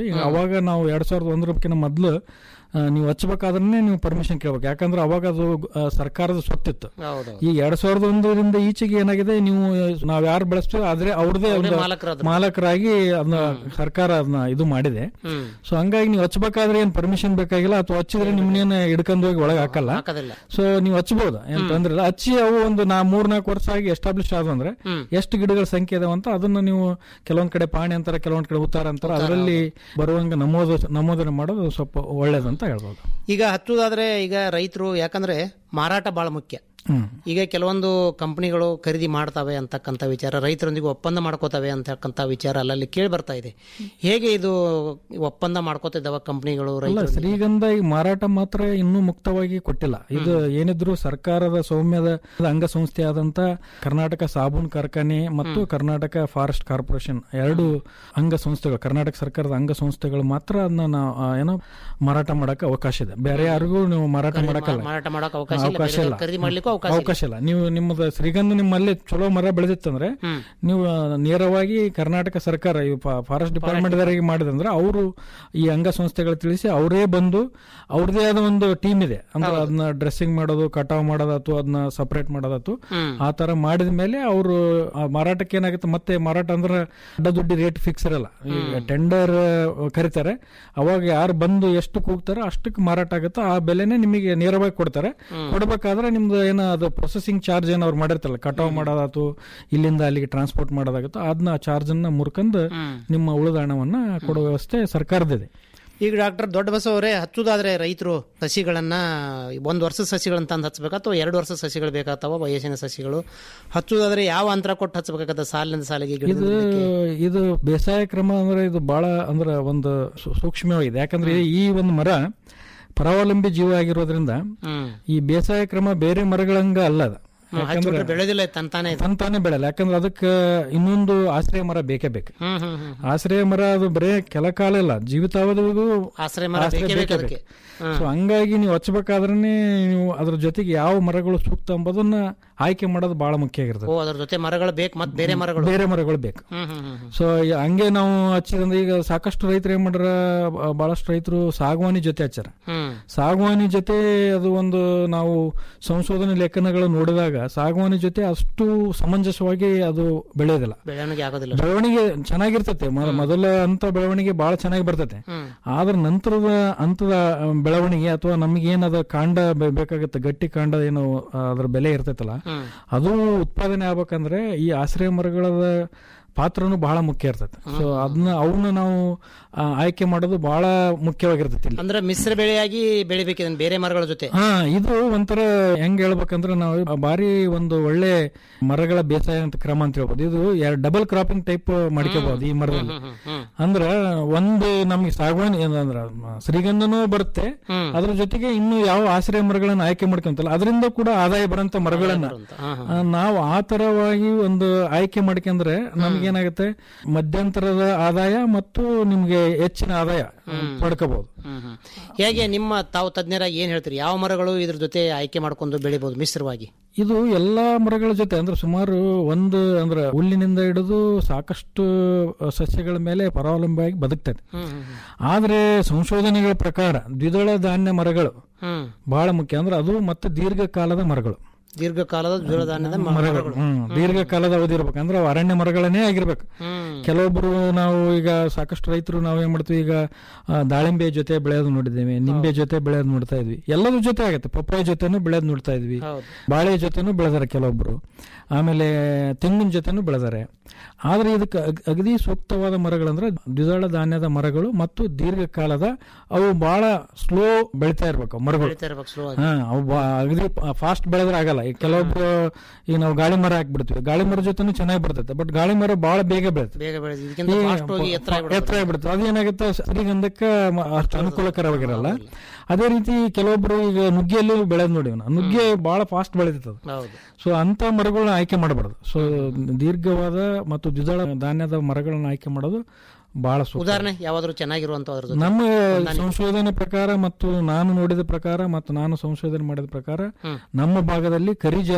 ಈಗ ಅವಾಗ ನಾವು ಎರಡ್ ಸಾವಿರದ ಒಂದರಕ್ಕಿಂತ ಮೊದಲು ನೀವು ಹಚ್ಬೇಕಾದ್ರೆ ನೀವು ಪರ್ಮಿಷನ್ ಕೇಳ್ಬೇಕು ಯಾಕಂದ್ರೆ ಅವಾಗ ಅದು ಆ, ಸರ್ಕಾರದ ಸ್ವತ್ತಿತ್ತು ಹೌದು ಈ ಎರಡ್ ಸಾವಿರದ ಒಂದರಿಂದ ಈಚೆಗೆ ಏನಾಗಿದೆ ನೀವು ನಾವ್ ಯಾರು ಬೆಳೆಸ್ತೀವಿ ಆದ್ರೆ ಅವ್ರದೇ ಅವ್ರೇ ಒಂದು ಮಾಲಕರಾದ್ರು. ಮಾಲಕರಾಗಿ ಅದನ್ನ ಸರ್ಕಾರ ಅದನ್ನ ಇದು ಮಾಡಿದೆ ಹ್ಮ್ ಸೊ ಹಂಗಾಗಿ ನೀವು ಹಚ್ಬೇಕಾದ್ರೆ ಏನ್ ಪರ್ಮಿಷನ್ ಬೇಕಾಗಿಲ್ಲ ಅಥವಾ ಹಚ್ಚಿದ್ರೆ ನಿಮ್ನೇನು ಹಿಡ್ಕೊಂಡು ಹೋಗಿ ಒಳಗೆ ಹಾಕಲ್ಲ ಹಾಕೋದಿಲ್ಲ ಸೊ ನೀವು ಹಚ್ಬೋದು ಏನ್ ತೊಂದ್ರೆ ಇಲ್ಲ ಹಚ್ಚಿ ಅವು ಒಂದು ನಾ ಮೂರ್ನಾಲ್ಕು ವರ್ಷ ಆಗಿ ಎಸ್ಟಾಬ್ಲಿಷ್ ಆದಂದ್ರೆ ಹ್ಮ್. ಎಷ್ಟು ಗಿಡಗಳ ಸಂಖ್ಯೆ ಇದಾವ ಅಂತ ಅದನ್ನ ನೀವು ಕೆಲವೊಂದ್ ಕಡೆ ಪಾಣಿ ಅಂತಾರೆ ಕೆಲವೊಂದ್ ಕಡೆ ಉತ್ತಾರ ಅಂತಾರೆ ಅದರಲ್ಲಿ ಬರುವಂಗ ನಮೂದು ನಮೂದನೆ ಮಾಡೋದು ಸ್ವಲ್ಪ ಒಳ್ಳೇದಂತ ಹೇಳ್ಬೋದು ಈಗ ಹಚ್ಚುದಾದ್ರೆ ಈಗ ರೈತರು ಯಾಕಂದ್ರೆ ಮಾರಾಟ ಬಹಳ ಮುಖ್ಯ ಹ್ಮ್ ಈಗ ಕೆಲವೊಂದು ಕಂಪನಿಗಳು ಖರೀದಿ ಮಾಡ್ತವೆ ಅಂತಕ್ಕಂಥ ವಿಚಾರ ರೈತರೊಂದಿಗೆ ಒಪ್ಪಂದ ಮಾಡ್ಕೋತವೆ ಅಂತಕ್ಕಂಥ ವಿಚಾರ ಅಲ್ಲಲ್ಲಿ ಕೇಳಿ ಬರ್ತಾ ಇದೆ ಹೇಗೆ ಇದು ಒಪ್ಪಂದ ಮಾಡ್ಕೋತಿದ್ದಾವ ಕಂಪನಿಗಳು ಅಲ್ಲ ರೈತರು ಶ್ರೀಗಂಧ ಈ ಮಾರಾಟ ಮಾತ್ರ ಇನ್ನೂ ಮುಕ್ತವಾಗಿ ಕೊಟ್ಟಿಲ್ಲ ಇದು ಏನಿದ್ರು ಸರ್ಕಾರದ ಸೌಮ್ಯದ ಅಂಗಸಂಸ್ಥೆ ಆದಂತ ಕರ್ನಾಟಕ ಸಾಬೂನ್ ಕಾರ್ಖಾನೆ ಮತ್ತು ಕರ್ನಾಟಕ ಫಾರೆಸ್ಟ್ ಕಾರ್ಪೊರೇಷನ್ ಎರಡು ಅಂಗಸಂಸ್ಥೆಗಳು ಕರ್ನಾಟಕ ಸರ್ಕಾರದ ಅಂಗಸಂಸ್ಥೆಗಳು ಮಾತ್ರ ಅದನ್ನ ನಾವು ಆ, ಏನೋ ಮಾರಾಟ ಮಾಡಕ್ಕೆ ಅವಕಾಶ ಇದೆ ಬೇರೆ ಯಾರಿಗೂ ನೀವು ಮಾರಾಟ ಮಾಡಕ್ಕಲ್ಲ ಮಾರಾಟ ಮಾಡಕ್ ಅವಕಾಶ ಇಲ್ಲ ಅವಕಾಶ ಬೇರೆದವ್ರು ಇಲ್ಲ ಖರೀದಿ ಮಾಡ್ಲಿಕ್ಕೂ ಅವಕಾಶ ಇಲ್ಲ. ಅವಕಾಶ ಇಲ್ಲ ನೀವು ನಿಮ್ಮದ ಶ್ರೀಗಂಧ ನಿಮ್ಮಲ್ಲಿ ಚಲೋ ಮರ ಬೆಳೆದಿತ್ತಂದ್ರೆ ಹ್ಮ್. ನೀವು ಆ, ನೇರವಾಗಿ ಕರ್ನಾಟಕ ಸರ್ಕಾರ ಈ ಫಾರೆಸ್ಟ್ ಡಿಪಾರ್ಟ್ಮೆಂಟ್ ದವರಿಗೆ ಮಾಡಿದಂದ್ರೆ ಅವರು ಈ ಅಂಗಸಂಸ್ಥೆಗಳು ತಿಳಿಸಿ ಅವರೇ ಬಂದು ಅವ್ರದೇ ಆದ ಒಂದು ಟೀಮ್ ಇದೆ ಅಂದ್ರೆ ಅದನ್ನ ಡ್ರೆಸ್ಸಿಂಗ್ ಮಾಡೋದು ಕಟಾವ್ ಮಾಡೋದು ಅಥವಾ ಅದನ್ನ ಸಪರೇಟ್ ಮಾಡೋದಾತು ಹ್ಮ್. ಆ ತರ ಮಾಡಿದ ಮೇಲೆ ಅವರು ಮಾರಾಟಕ್ಕೆ ಏನಾಗುತ್ತೆ ಮತ್ತೆ ಮಾರಾಟ ಅಂದ್ರೆ ಅಡ್ಡ ದುಡ್ಡಿ ರೇಟ್ ಫಿಕ್ಸ್ ಇರಲ್ಲ ಈಗ ಟೆಂಡರ್ ಕರೀತಾರೆ ಅವಾಗ ಯಾರು ಬಂದು ಎಷ್ಟು ಕೂಗ್ತಾರೋ ಅಷ್ಟಕ್ಕೆ ಮಾರಾಟ ಆಗುತ್ತೆ ಆ ಬೆಲೆನೇ ನಿಮಗೆ ನೇರವಾಗಿ ಕೊಡ್ತಾರೆ ಕೊಡ್ಬೇಕಾದ್ರೆ ನಿಮ್ದು ಏನೋ ಅದು ಪ್ರೊಸೆಸಿಂಗ್ ಚಾರ್ಜ್ ಏನೋ ಅವ್ರು ಮಾಡಿರ್ತಾರಲ್ಲ ಕಟಾವ್ ಮಾಡೋದಾತು ಇಲ್ಲಿಂದ ಅಲ್ಲಿಗೆ ಟ್ರಾನ್ಸ್ಪೋರ್ಟ್ ಮಾಡೋದಾಗುತ್ತೆ ಅದನ್ನ ಚಾರ್ಜ್ ಅನ್ನ ಮುರ್ಕೊಂಡು ನಿಮ್ಮ ಉಳಿದ ಹಣವನ್ನ ಕೊಡೋ ವ್ಯವಸ್ಥೆ ಸರ್ಕಾರದಿದೆ ಈಗ ಡಾಕ್ಟರ್ ದೊಡ್ಡ ಬಸವರೇ ಹಚ್ಚುದಾದ್ರೆ ರೈತರು ಸಸಿಗಳನ್ನ ಒಂದು ವರ್ಷದ ಸಸಿಗಳನ್ನ ತಂದು ಹಚ್ಬೇಕಾ ಅಥವಾ ಎರಡು ವರ್ಷದ ಸಸಿಗಳು ಬೇಕಾಗ್ತಾವ ವಯಸ್ಸಿನ ಸಸಿಗಳು ಹಚ್ಚುದಾದ್ರೆ ಯಾವ ಅಂತರ ಕೊಟ್ಟು ಹಚ್ಬೇಕಾಗತ್ತ ಸಾಲಿನಿಂದ ಸಾಲಿಗೆ ಗಿಡದಿಂದ ಇದು ಗಿಡಕ್ಕೆ? ಇದು ಬೇಸಾಯ ಕ್ರಮ ಅಂದ್ರೆ ಇದು ಬಹಳ ಅಂದ್ರೆ ಒಂದು ಸೂ- ಸೂಕ್ಷ್ಮವಾಗಿದೆ ಯಾಕಂದ್ರೆ ಈ ಒಂದು ಮರ ಪರಾವಲಂಬಿ ಜೀವ ಆಗಿರೋದ್ರಿಂದ ಹ್ಮ್ ಈ ಬೇಸಾಯ ಕ್ರಮ ಬೇರೆ ಮರಗಳಂಗ ಅಲ್ಲ ಅದು ಹ್ಮ್, ಹಚ್ಬಿಟ್ರೆ ಬೆಳೆದಿಲ್ಲ ತಂತಾನೆ ಇದು. ತಂತಾನೆ ಬೆಳೆಯಲ್ಲ ಯಾಕಂದ್ರೆ ಅದಕ್ಕೆ ಇನ್ನೊಂದು ಆಶ್ರಯ ಮರ ಬೇಕೇ ಬೇಕು ಹ್ಮ್ ಹ್ಮ್ ಹ್ಮ್ ಆಶ್ರಯ ಮರ ಅದು ಬರೇ ಕೆಲ ಕಾಲ ಇಲ್ಲ ಜೀವಿತಾವಧಿಗೂ ಆಶ್ರಯ ಮರ ಆಶ್ರಯ ಬೇಕೇ ಬೇಕು ಬೇಕೇ ಅದಕ್ಕೆ ಬೇಕು. ಸೊ ಹಂಗಾಗಿ ನೀವು ಹಚ್ಬೇಕಾದ್ರೆ ನೀವು ಅದ್ರ ಜೊತೆಗೆ ಯಾವ ಮರಗಳು ಸೂಕ್ತ ಎಂಬುದನ್ನ ಆಯ್ಕೆ ಮಾಡೋದು ಬಹಳ ಮುಖ್ಯ ಆಗಿರ್ತದೆ ಓ ಅದ್ರ ಜೊತೆ ಮರಗಳು ಬೇಕು ಮತ್ತೆ ಬೇರೆ ಮರಗಳು ಬೇರೆ ಮರಗಳು ಬೇಕು ಹ್ಮ್ ಹ್ಮ್ ಹ್ಮ್ ಹ್ಮ್. ಸೊ ಹಂಗೆ ನಾವು ಹಚ್ಚಿದಂದ್ರೆ ಈಗ ಸಾಕಷ್ಟು ರೈತರು ಏನ್ ಮಾಡ್ರ ಬ- ಬಹಳಷ್ಟು ರೈತರು ಸಾಗವಾನಿ ಜೊತೆ ಹಚ್ಚಾರ ಹ್ಮ್ ಸಾಗವಾನಿ ಜೊತೆ ಅದು ಒಂದು ನಾವು ಸಂಶೋಧನೆ ಲೇಖನಗಳು ನೋಡಿದಾಗ ಸಾಗವಾನಿ ಜೊತೆ ಅಷ್ಟು ಸಮಂಜಸವಾಗಿ ಅದು ಬೆಳೆಯೋದಿಲ್ಲ ಬೆಳವಣಿಗೆ ಆಗೋದಿಲ್ಲ ಬೆಳವಣಿಗೆ ಚೆನ್ನಾಗಿರ್ತತೆ ಮ- ಮೊದಲ ಹಂತ ಬೆಳವಣಿಗೆ ಬಹಳ ಚೆನ್ನಾಗಿ ಬರ್ತತೆ ಹ್ಮ್ ಆದ್ರ ನಂತರದ ಹಂತದ ಆ, ಬೆಳವಣಿಗೆ ಅಥವಾ ನಮಗೆ ಏನದ ಕಾಂಡ ಬೆ- ಬೇಕಾಗತ್ತೆ ಗಟ್ಟಿ ಕಾಂಡ ಏನು ಆ, ಅದ್ರ ಬೆಲೆ ಇರ್ತೈತಲ್ಲ ಹ್ಮ್ ಅದು ಉತ್ಪಾದನೆ ಆಗ್ಬೇಕಂದ್ರೆ ಈ ಆಶ್ರಯ ಮರಗಳ ಪಾತ್ರನು ಬಹಳ ಮುಖ್ಯ ಇರ್ತೈತೆ ಸೊ ಅದನ್ನ ಅವನ್ನ ನಾವು ಆ, ಆಯ್ಕೆ ಮಾಡೋದು ಬಹಳ ಮುಖ್ಯವಾಗಿರ್ತೈತಿ ಇಲ್ಲಿ ಅಂದ್ರೆ ಮಿಶ್ರ ಬೆಳೆಯಾಗಿ ಬೆಳಿಬೇಕು ಇದನ್ನ ಬೇರೆ ಮರಗಳ ಜೊತೆ ಹಾ ಇದು ಒಂಥರ ಹೆಂಗ್ ಹೇಳ್ಬೇಕಂದ್ರೆ ನಾವು ಬಾರಿ ಒಂದು ಒಳ್ಳೆ ಮರಗಳ ಬೇಸಾಯ ಅಂತ ಕ್ರಮ ಅಂತ ಹೇಳ್ಬೋದು ಇದು ಡಬಲ್ ಕ್ರಾಪಿಂಗ್ ಟೈಪ್ ಮಾಡ್ಕೋಬಹುದು ಈ ಮರದಲ್ಲಿ ಹ್ಮ್ ಹ್ಮ್ ಅಂದ್ರ ಒಂದು ನಮ್ಗೆ ಸಾಗವಾನಿ ಏನಂದ್ರ ಶ್ರೀಗಂಧನೂ ಬರುತ್ತೆ ಹ್ಮ್. ಅದ್ರ ಜೊತೆಗೆ ಇನ್ನು ಯಾವ ಆಶ್ರಯ ಮರಗಳನ್ನ ಆಯ್ಕೆ ಮಾಡ್ಕೊಂತಲ್ಲ ಅದರಿಂದ ಕೂಡ ಆದಾಯ ಬರೋಂತ ಮರಗಳನ್ನ ಅಂತ. ಹಾ, ಹಾ. ಆ, ನಾವು ಆ ತರವಾಗಿ ಒಂದು ಆಯ್ಕೆ ಮಾಡ್ಕೊಂಡ್ರೆ ನಮ್ಗೇನಾಗುತ್ತೆ ಮಧ್ಯಂತರದ ಆದಾಯ ಮತ್ತು ನಿಮ್ಗೆ ಹೆಚ್ಚಿನ ಆದಾಯ ಪಡ್ಕೋಬಹುದು ಹ್ಮ್ ಹ್ಮ್. ಹೇಗೆ ನಿಮ್ಮ ತಾವು ತಜ್ಞರಾಗಿ ಏನ್ ಹೇಳ್ತೀರಿ ಯಾವ ಮರಗಳು ಇದ್ರ ಜೊತೆ ಆಯ್ಕೆ ಮಾಡ್ಕೊಂಡು ಬೆಳಿಬಹುದು ಮಿಶ್ರವಾಗಿ ಇದು ಎಲ್ಲಾ ಮರಗಳ ಜೊತೆ ಅಂದ್ರೆ ಸುಮಾರು ಒಂದು ಅಂದ್ರೆ ಹುಲ್ಲಿನಿಂದ ಹಿಡಿದು ಸಾಕಷ್ಟು ಸಸ್ಯಗಳ ಮೇಲೆ ಪರಾವಲಂಬಿಯಾಗಿ ಬದುಕ್ತದೆ ಹ್ಮ್ ಹ್ಮ್ ಆದ್ರೆ ಸಂಶೋಧನೆಗಳ ಪ್ರಕಾರ ದ್ವಿದಳ ಧಾನ್ಯ ಮರಗಳು ಹ್ಮ್ ಬಹಳ ಮುಖ್ಯ ಅಂದ್ರೆ ಅದು ಮತ್ತೆ ದೀರ್ಘಕಾಲದ ಮರಗಳು ದೀರ್ಘಕಾಲದ ದ್ವಿದಳಧಾನ್ಯದ ಮ- ಮರಗಳು ಮರಗಳು ಹ್ಮ್ ದೀರ್ಘಕಾಲದ ಅವಧಿ ಇರ್ಬೇಕು ಅಂದ್ರೆ ಅವು ಅರಣ್ಯ ಮರಗಳನ್ನೇ ಆಗಿರ್ಬೇಕು ಹ್ಮ್ ಕೆಲವೊಬ್ರು ನಾವು ಈಗ ಸಾಕಷ್ಟು ರೈತರು ನಾವು ಏನ್ ಮಾಡ್ತೀವಿ ಈಗ ಆ, ದಾಳಿಂಬೆ ಜೊತೆ ಬೆಳೆಯೋದು ನೋಡಿದ್ದೇವೆ ನಿಂಬೆ ಜೊತೆ ಬೆಳೆಯೋದು ನೋಡ್ತಾ ಇದ್ವಿ ಎಲ್ಲದ್ರ ಜೊತೆ ಆಗುತ್ತೆ ಪಪ್ಪಾಯ ಜೊತೆನೂ ಬೆಳೆಯೋದು ನೋಡ್ತಾ ಇದ್ವಿ ಹೌದು ಬಾಳೆ ಜೊತೆನೂ ಬೆಳೆದಾರೆ ಕೆಲವೊಬ್ರು ಆಮೇಲೆ ತೆಂಗಿನ ಜೊತೆನೂ ಬೆಳೆದಾರೆ ಆದ್ರೆ ಇದಕ್ಕೆ ಅಗ್- ಅಗದಿ ಸೂಕ್ತವಾದ ಮರಗಳಂದ್ರೆ ದ್ವಿದಳ ಧಾನ್ಯದ ಮರಗಳು ಮತ್ತು ದೀರ್ಘಕಾಲದ ಅವು ಬಹಳ ಸ್ಲೋ ಬೆಳಿತಾ ಇರ್ಬೇಕು ಮರಗಳು ಬೆಳಿತಾ ಇರ್ಬೇಕು ಸ್ಲೋ ಆಗಿ ಹಾ ಅವು ಬಾ- ಅಗದಿ ಫಾಸ್ಟ್ ಬೆಳೆದ್ರೆ ಆಗಲ್ಲ ಈಗ ಕೆಲವೊಬ್ರು ಈಗ ನಾವು ಗಾಳಿ ಮರ ಹಾಕ್ಬಿಡ್ತೀವಿ ಗಾಳಿ ಮರ ಜೊತೆನೂ ಚೆನ್ನಾಗಿ ಬರ್ತೈತೆ ಬಟ್ ಗಾಳಿ ಮರ ಬಹಳ ಬೇಗ ಬೆಳೆಯುತ್ತೆ ಬೇಗ ಬೆಳೆದು ಇದಕ್ಕಿಂತ ಫಾಸ್ಟ್ ಹೋಗಿ ಎತ್ತರ ಆಗ್ಬಿಡುತ್ತೆ. ಎತ್ತರ ಆಗ್ಬಿಡುತ್ತೆ ಅದೇನಾಗುತ್ತೆ ಶ್ರೀಗಂಧಕ್ಕೆ ಮ- ಅಷ್ಟು ಅನುಕೂಲಕರವಾಗಿರಲ್ಲ ಅದೇ ರೀತಿ ಕೆಲವೊಬ್ರು ಈಗ ನುಗ್ಗೆಯಲ್ಲಿ ಬೆಳೆದ್ ನೋಡಿವಿ ನಾವು ನುಗ್ಗೆ ಬಹಳ ಫಾಸ್ಟ್ ಬೆಳೆದಿತ್ತು ಹೌದು ಸೊ ಅಂತ ಮರಗಳನ್ನ ಆಯ್ಕೆ ಮಾಡಬಾರ್ದು ಸೊ ದೀರ್ಘವಾದ ಮತ್ತು ದ್ವಿದಳ ಧಾನ್ಯದ ಮರಗಳನ್ನ ಆಯ್ಕೆ ಮಾಡೋದು ಬಹಳ ಸೂಕ್ತ ಉದಾಹರಣೆ ಯಾವ್ದಾದ್ರು ಚೆನ್ನಾಗಿರುವಂತ ಅದ್ರ ಜೊತೆ ನಮ್ಮ ಸಂಶೋಧನೆ ಪ್ರಕಾರ ಮತ್ತು ನಾನು ನೋಡಿದ ಪ್ರಕಾರ ಮತ್ತು ನಾನು ಸಂಶೋಧನೆ ಮಾಡಿದ ಪ್ರಕಾರ ಹ್ಮ್. ನಮ್ಮ ಭಾಗದಲ್ಲಿ ಕರಿಜಾಲಿ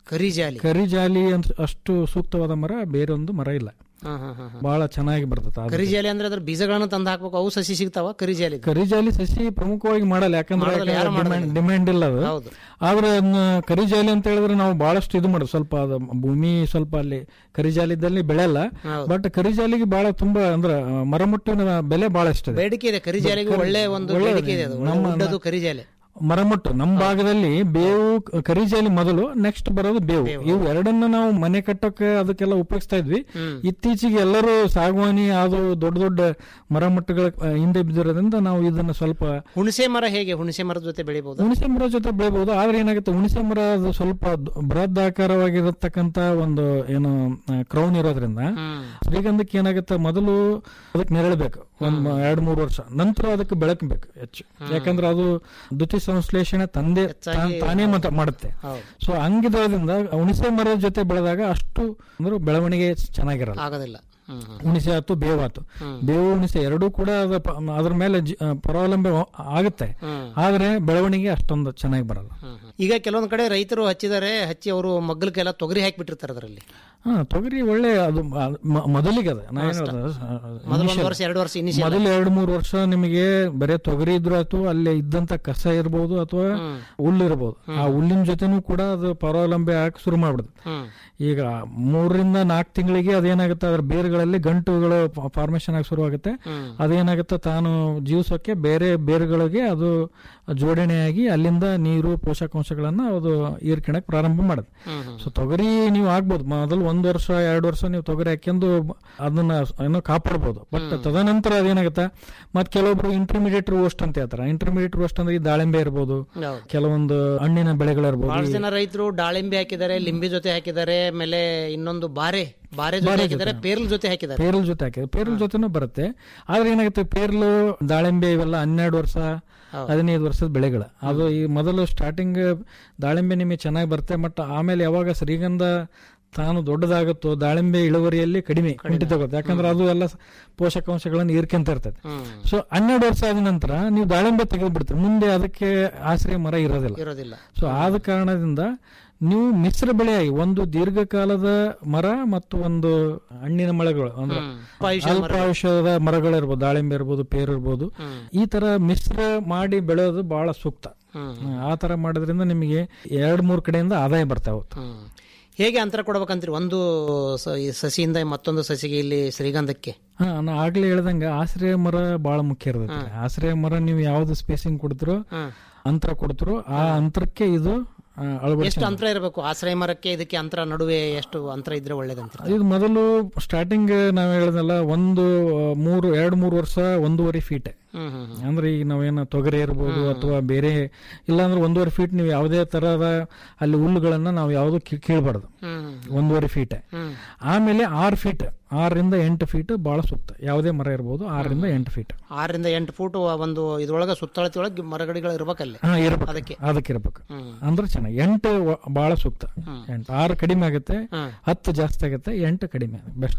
ಕರಿಜಾಲಿ ಕರಿಜಾಲಿ ಅಂತ ಅಷ್ಟು ಸೂಕ್ತವಾದ ಮರ ಬೇರೊಂದು ಮರ ಇಲ್ಲ ಹಾ, ಹಾ, ಹಾ, ಹಾ. ಬಹಳ ಚೆನ್ನಾಗಿ ಬರ್ತದೆ ಅದು. ಕರಿಜಾಲಿ ಅಂದ್ರೆ ಅದ್ರ ಬೀಜಗಳನ್ನ ತಂದು ಹಾಕ್ಬೇಕು ಅವು ಸಸಿ ಸಿಗ್ತಾವ ಕರಿಜಾಲಿ ಕರಿಜಾಲಿ ಸಸಿ ಪ್ರಮುಖವಾಗಿ ಮಾಡಲ್ಲ ಯಾಕಂದ್ರೆ ಮಾಡಲ್ಲ, ಯಾರು ಮಾಡೋದಿಲ್ಲ. ಡಿಮ್ಯಾಂಡ್ ಇಲ್ಲ ಅದು ಹೌದು. ಆದ್ರೆ ಅದನ್ನ ಕರಿಜಾಲಿ ಅಂತ ಹೇಳಿದ್ರೆ ನಾವು ಬಹಳಷ್ಟು ಇದು ಮಾಡೋದು ಸ್ವಲ್ಪ ಅದು ಭೂಮಿ ಸ್ವಲ್ಪ ಅಲ್ಲಿ ಕರಿಜಾಲಿದ್ದಲ್ಲಿ ಬೆಳೆಯಲ್ಲ ಹೌದು. ಬಟ್ ಕರಿಜಾಲಿಗೆ ಬಹಳ ತುಂಬಾ ಅಂದ್ರೆ ಆ, ಮರಮುಟ್ಟಿನ ಬೆಲೆ ಬಹಳ ಇಷ್ಟ ಬೇಡಿಕೆ ಇದೆ ಕರಿಜಾಲಿಗೂ ಕರಿ- ಒಳ್ಳೆ ಒಂದು ಒಳ್ಳೆ ಬೇಡಿಕೆ ಇದೆ ಅದು ನಮ್ಮ- ಉದ್ದದು ಕರಿಜಾಲಿ ಮರಮುಟ್ಟು ನಮ್ಮ ಭಾಗದಲ್ಲಿ ಬೇವು ಕ- ಕರಿಜಾಲಿ ಮೊದಲು ನೆಕ್ಸ್ಟ್ ಬರೋದು ಬೇವು ಇವು ಎರಡನ್ನ ನಾವು ಮನೆ ಕಟ್ಟೋಕೆ ಅದಕ್ಕೆಲ್ಲ ಉಪಯೋಗಿಸ್ತಾ ಇದ್ವಿ ಇತ್ತೀಚೆಗೆ ಎಲ್ಲರೂ ಸಾಗವಾನಿ ಅದು ದೊಡ್ಡ ದೊಡ್ಡ ಮರಮುಟ್ಟುಗಳ ಆ, ಹಿಂದೆ ಬಿದ್ದಿರೋದ್ರಿಂದ ನಾವು ಇದನ್ನ ಸ್ವಲ್ಪ ಹುಣಸೆ ಮರ ಹೇಗೆ ಹುಣಸೆ ಮರದ ಜೊತೆ ಬೆಳಿಬಹುದು ಹುಣಸೆ ಮರ ಜೊತೆ ಬೆಳಿಬಹುದು ಆದ್ರೆ ಏನಾಗುತ್ತೆ ಹುಣಸೆ ಮರ ಅದು ಸ್ವಲ್ಪ ದ- ಬೃಹದಾಕಾರವಾಗಿರತಕ್ಕಂತ ಒಂದು ಏನು ಕ್ರೌನ್ ಇರೋದ್ರಿಂದ ಶ್ರೀಗಂಧಕ್ಕೆ ಏನಾಗುತ್ತೆ ಮೊದಲು ಅದಕ್ಕೆ ನೆರಳಬೇಕು ಒಂದ್ ಎರಡ್ ಮೂರು ವರ್ಷ ನಂತರ ಅದಕ್ಕೆ ಬೆಳಕು ಬೇಕು ಹೆಚ್ಚು ಯಾಕಂದ್ರೆ ಅದು ದ್ಯುತಿ ಸಂಶ್ಲೇಷಣೆ ತಂದೆ ತಾನ್- ತಾನೇ ಮತ ಮಾಡುತ್ತೆ ಸೊ ಹಂಗಿದ್ರಿಂದ ಹುಣಸೆ ಮರದ ಜೊತೆ ಬೆಳೆದಾಗ ಅಷ್ಟು ಅಂದ್ರೆ ಬೆಳವಣಿಗೆ ಚೆನ್ನಾಗಿರಲ್ಲ ಆಗೋದಿಲ್ಲ ಹ್ಮ್, ಹ್ಮ್. ಹುಣಸೆ ಆತು ಬೇವು ಆತು ಬೇವು ಹುಣಸೆ ಎರಡೂ ಕೂಡ ಅದ ಪ- ಅದ್ರ ಮೇಲೆ ಜಿ- ಆ, ಪರಾವಲಂಬಿ ಆಗುತ್ತೆ ಆದ್ರೆ ಬೆಳವಣಿಗೆ ಅಷ್ಟೊಂದು ಚೆನ್ನಾಗಿ ಬರಲ್ಲ ಈಗ ಕೆಲವೊಂದ್ ಕಡೆ ರೈತರು ಹಚ್ಚಿದ್ದಾರೆ ಹಚ್ಚಿ ಅವರು ಮಗ್ಗಲಕ್ಕೆಲ್ಲ ತೊಗರಿ ಹಾಕಿಬಿಟ್ಟಿರ್ತಾರೆ ಅದರಲ್ಲಿ ಹಾ ತೊಗರಿ ಒಳ್ಳೆ ಅದು ಮ- ಮ- ಮೊದಲಿಗೆ ಅದ ನಾ ಏನ್ ಹೇಳ್ದೆ, ಆ, ಮೊದಲು ಒಂದು initial. ವರ್ಷ ಎರಡು ವರ್ಷ ಇನಿಷಿಯಲ್ ಮೊದಲು ಎರಡು ಮೂರು ವರ್ಷ ನಿಮಗೆ ಬರೇ ತೊಗರಿ ಇದ್ರು ಆಯ್ತು ಅಲ್ಲೇ ಇದ್ದಂತ ಕಸ ಇರ್ಬೋದು ಅಥವಾ ಹುಲ್ಲು ಇರ್ಬೋದು ಆ ಹುಲ್ಲಿನ ಜೊತೆನೂ ಕೂಡ ಅದು ಪರಾವಲಂಬಿ ಹಾಕಿ ಶುರು ಮಾಡ್ಬಿಡುತ್ತೆ ಈಗ ಮೂರರಿಂದ ನಾಲ್ಕು ತಿಂಗಳಿಗೆ ಅದೇನಾಗುತ್ತೆ ಅದ್ರ ಬೇರುಗಳಲ್ಲಿ ಗಂಟುಗಳು ಫಾರ್ಮೇಶನ್ ಆಗಿ ಶುರುವಾಗುತ್ತೆ ಅದೇನಾಗುತ್ತೆ ತಾನು ಜೀವಿಸೋಕೆ ಬೇರೆ ಬೇರುಗಳಿಗೆ ಅದು ಜೋಡಣೆಯಾಗಿ ಅಲ್ಲಿಂದ ನೀರು ಪೋಷಕಾಂಶಗಳನ್ನ ಅದು ಹೀರ್ಕೊಳಕ್ ಪ್ರಾರಂಭ ಮಾಡುತ್ತೆ ಸೊ ತೊಗರಿ ನೀವು ಆಗ್ಬೋದು ಮೊದಲು ಒಂದ್ ವರ್ಷ ಎರಡು ವರ್ಷ ನೀವು ತೊಗರಿ ಹಾಕ್ಯಂದು ಅದನ್ನ ಏನೋ ಕಾಪಾಡ್ಬೋದು ಬಟ್ ತದನಂತರ ಅದೇನಾಗುತ್ತೆ ಮತ್ ಕೆಲವೊಬ್ರು ಇಂಟರ್ಮೀಡಿಯೇಟ್ ರೋಸ್ಟ್ ಅಂತ ಹೇಳ್ತಾರೆ ಇಂಟರ್ಮೀಡಿಯೇಟ್ ರೋಸ್ಟ್ ಅಂದ್ರೆ ಈ ದಾಳಿಂಬೆ ಇರ್ಬೋದು ಹೌದು. ಕೆಲವೊಂದು ಹಣ್ಣಿನ ಬೆಳೆಗಳಿರ್ಬೋದು ಬಹಳ ಜನ ರೈತರು ದಾಳಿಂಬೆ ಹಾಕಿದ್ದಾರೆ ಲಿಂಬೆ ಜೊತೆ ಹಾಕಿದ್ದಾರೆ ಆಮೇಲೆ ಇನ್ನೊಂದು ಬಾರೆ ಬಾರೆ ಜೊತೆ ಹಾಕಿದ್ದಾರೆ ಪೇರ್ಲ್ ಜೊತೆ ಹಾಕಿದ್ದಾರೆ ಪೇರಲ್ ಜೊತೆ ಹಾಕಿದ್ರೆ ಪೇರಲ್ ಜೊತೆನೂ ಬರುತ್ತೆ ಆದ್ರೆ ಏನಾಗುತ್ತೆ ಪೇರ್ಲು ದಾಳಿಂಬೆ ಇವೆಲ್ಲ ಹನ್ನೆರಡು ವರ್ಷ ಹದಿನೈದು ವರ್ಷದ ಬೆಳೆಗಳು ಅದು ಈ ಮೊದಲು ಸ್ಟಾರ್ಟಿಂಗ್ ದಾಳಿಂಬೆ ನಿಮಗೆ ಚೆನ್ನಾಗಿ ಬರುತ್ತೆ ಬಟ್ ಆಮೇಲೆ ಯಾವಾಗ ಶ್ರೀಗಂಧ ತಾನು ದೊಡ್ಡದಾಗುತ್ತೋ ದಾಳಿಂಬೆ ಇಳುವರಿಯಲ್ಲಿ ಕಡಿಮೆ ಕುಂಠಿತಗೊತ್ತೆ ಯಾಕಂದ್ರೆ ಅದು ಎಲ್ಲ ಸ- ಪೋಷಕಾಂಶಗಳನ್ನು ಹೀರ್ಕೊಂತ ಇರ್ತದೆ ಸೊ ಹನ್ನೆರಡು ವರ್ಷ ಆದ ನಂತರ ನೀವು ದಾಳಿಂಬೆ ತೆಗೆದು ಬಿಡ್ತೀರಿ ಮುಂದೆ ಅದಕ್ಕೆ ಆಶ್ರಯ ಮರ ಇರೋದಿಲ್ಲ ಇರೋದಿಲ್ಲ ಸೊ ಆದ ಕಾರಣದಿಂದ ನೀವು ಮಿಶ್ರ ಬೆಳೆಯಾಗಿ ಒಂದು ದೀರ್ಘಕಾಲದ ಮರ ಮತ್ತು ಒಂದು ಹಣ್ಣಿನ ಮಳೆಗಳು ಅಂದ್ರೆ ಅಲ್ಪಾಯುಷ್ಯದ ಮರಗಳಿರ್ಬೋದು ದಾಳಿಂಬೆ ಇರ್ಬೋದು ಪೇರು ಇರ್ಬೋದು ಈ ತರ ಮಿಶ್ರ ಮಾಡಿ ಬೆಳೆಯೋದು ಬಹಳ ಸೂಕ್ತ ಆ ತರ ಮಾಡೋದ್ರಿಂದ ನಿಮಗೆ ಎರಡ್ ಮೂರ್ ಕಡೆಯಿಂದ ಆದಾಯ ಬರ್ತಾ ಹೋಗುತ್ತೆ ಹ್ಮ್. ಹೇಗೆ ಅಂತರ ಕೊಡ್ಬೇಕಂತೀರಿ ಒಂದು ಸ- ಈ ಸಸಿಯಿಂದ ಮತ್ತೊಂದು ಸಸಿಗೆ ಇಲ್ಲಿ ಶ್ರೀಗಂಧಕ್ಕೆ ಹಾ ನಾ ಆಗ್ಲೇ ಹೇಳ್ದಂಗ ಆಶ್ರಯ ಮರ ಬಹಳ ಮುಖ್ಯ ಇರ್ತೈತೆ ಆಶ್ರಯ ಮರ ನೀವು ಯಾವ್ದು ಸ್ಪೇಸಿಂಗ್ ಕೊಡ್ತಿರೋ ಅಂತರ ಕೊಡ್ತಿರೋ ಆ ಅಂತರಕ್ಕೆ ಇದು ಆ, ಅಳವಡಿಸಿ ಎಷ್ಟು ಅಂತರ ಇರಬೇಕು ಆಶ್ರಯ ಮರಕ್ಕೆ ಇದಕ್ಕೆ ಅಂತರ ನಡುವೆ ಎಷ್ಟು ಅಂತರ ಇದ್ರೆ ಒಳ್ಳೇದಂತೀರಿ ಇದು ಮೊದಲು ಸ್ಟಾರ್ಟಿಂಗ್ ನಾವ್ ಹೇಳಿದ್ನಲ್ಲ ಒಂದು ಆ, ಮೂರು ಎರಡು ಮೂರು ವರ್ಷ ಒಂದೂವರೆ ಫೀಟ್ ಹ್ಮ್ ಹ್ಮ್ ಅಂದ್ರೆ ಈಗ ನಾವೇನ ತೊಗರಿ ಇರ್ಬೋದು ಅಥವಾ ಬೇರೆ ಇಲ್ಲಾಂದ್ರೆ ಒಂದೂವರೆ ಫೀಟ್ ನೀವು ಯಾವುದೇ ತರಹದ ಅಲ್ಲಿ ಹುಲ್ಲುಗಳನ್ನ ನಾವು ಯಾವುದು ಕೀಳ್ಬಾರ್ದು ಹ್ಮ್ ಒಂದೂವರೆ ಫೀಟ್ ಆಮೇಲೆ ಆರು ಫೀಟ್ ಆರರಿಂದ ಎಂಟು ಫೀಟ್ ಬಹಳ ಸೂಕ್ತ ಯಾವುದೇ ಮರ ಇರ್ಬೋದು ಆರರಿಂದ ಎಂಟು ಫೀಟ್ ಆರರಿಂದ ಎಂಟು ಫೂಟ್ ಒಂದು ಇದ್ರೊಳಗ ಸುತ್ತಳತೆ ಒಳಗೆ ಮರಗಡಿಗಳು ಇರ್ಬೇಕಲ್ಲಿ ಹಾ ಇರ್ಬೇಕು ಅದಕ್ಕೆ. ಅದಕ್ಕೆ ಇರ್ಬೇಕು ಅಂದ್ರೆ ಚೆನ್ನಾಗಿ ಎಂಟು ವ- ಬಹಳ ಸೂಕ್ತ ಎಂಟು ಆರು ಕಡಿಮೆ ಆಗುತ್ತೆ ಹತ್ತು ಜಾಸ್ತಿ ಆಗುತ್ತೆ ಎಂಟು ಕಡಿಮೆ ಬೆಸ್ಟ್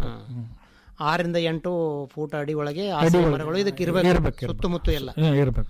ಆರರಿಂದ ಎಂಟು ಫೂಟ್ ಅಡಿ ಒಳಗೆ ಆಶ್ರಯ ಮರಗಳು ಇದಕ್ಕೆ ಇರಬೇಕು ಇರ್ಬೇಕು, ಇರ್ಬೇಕು. ಸುತ್ತಮುತ್ತ ಎಲ್ಲ ಇರ್ಬೇಕು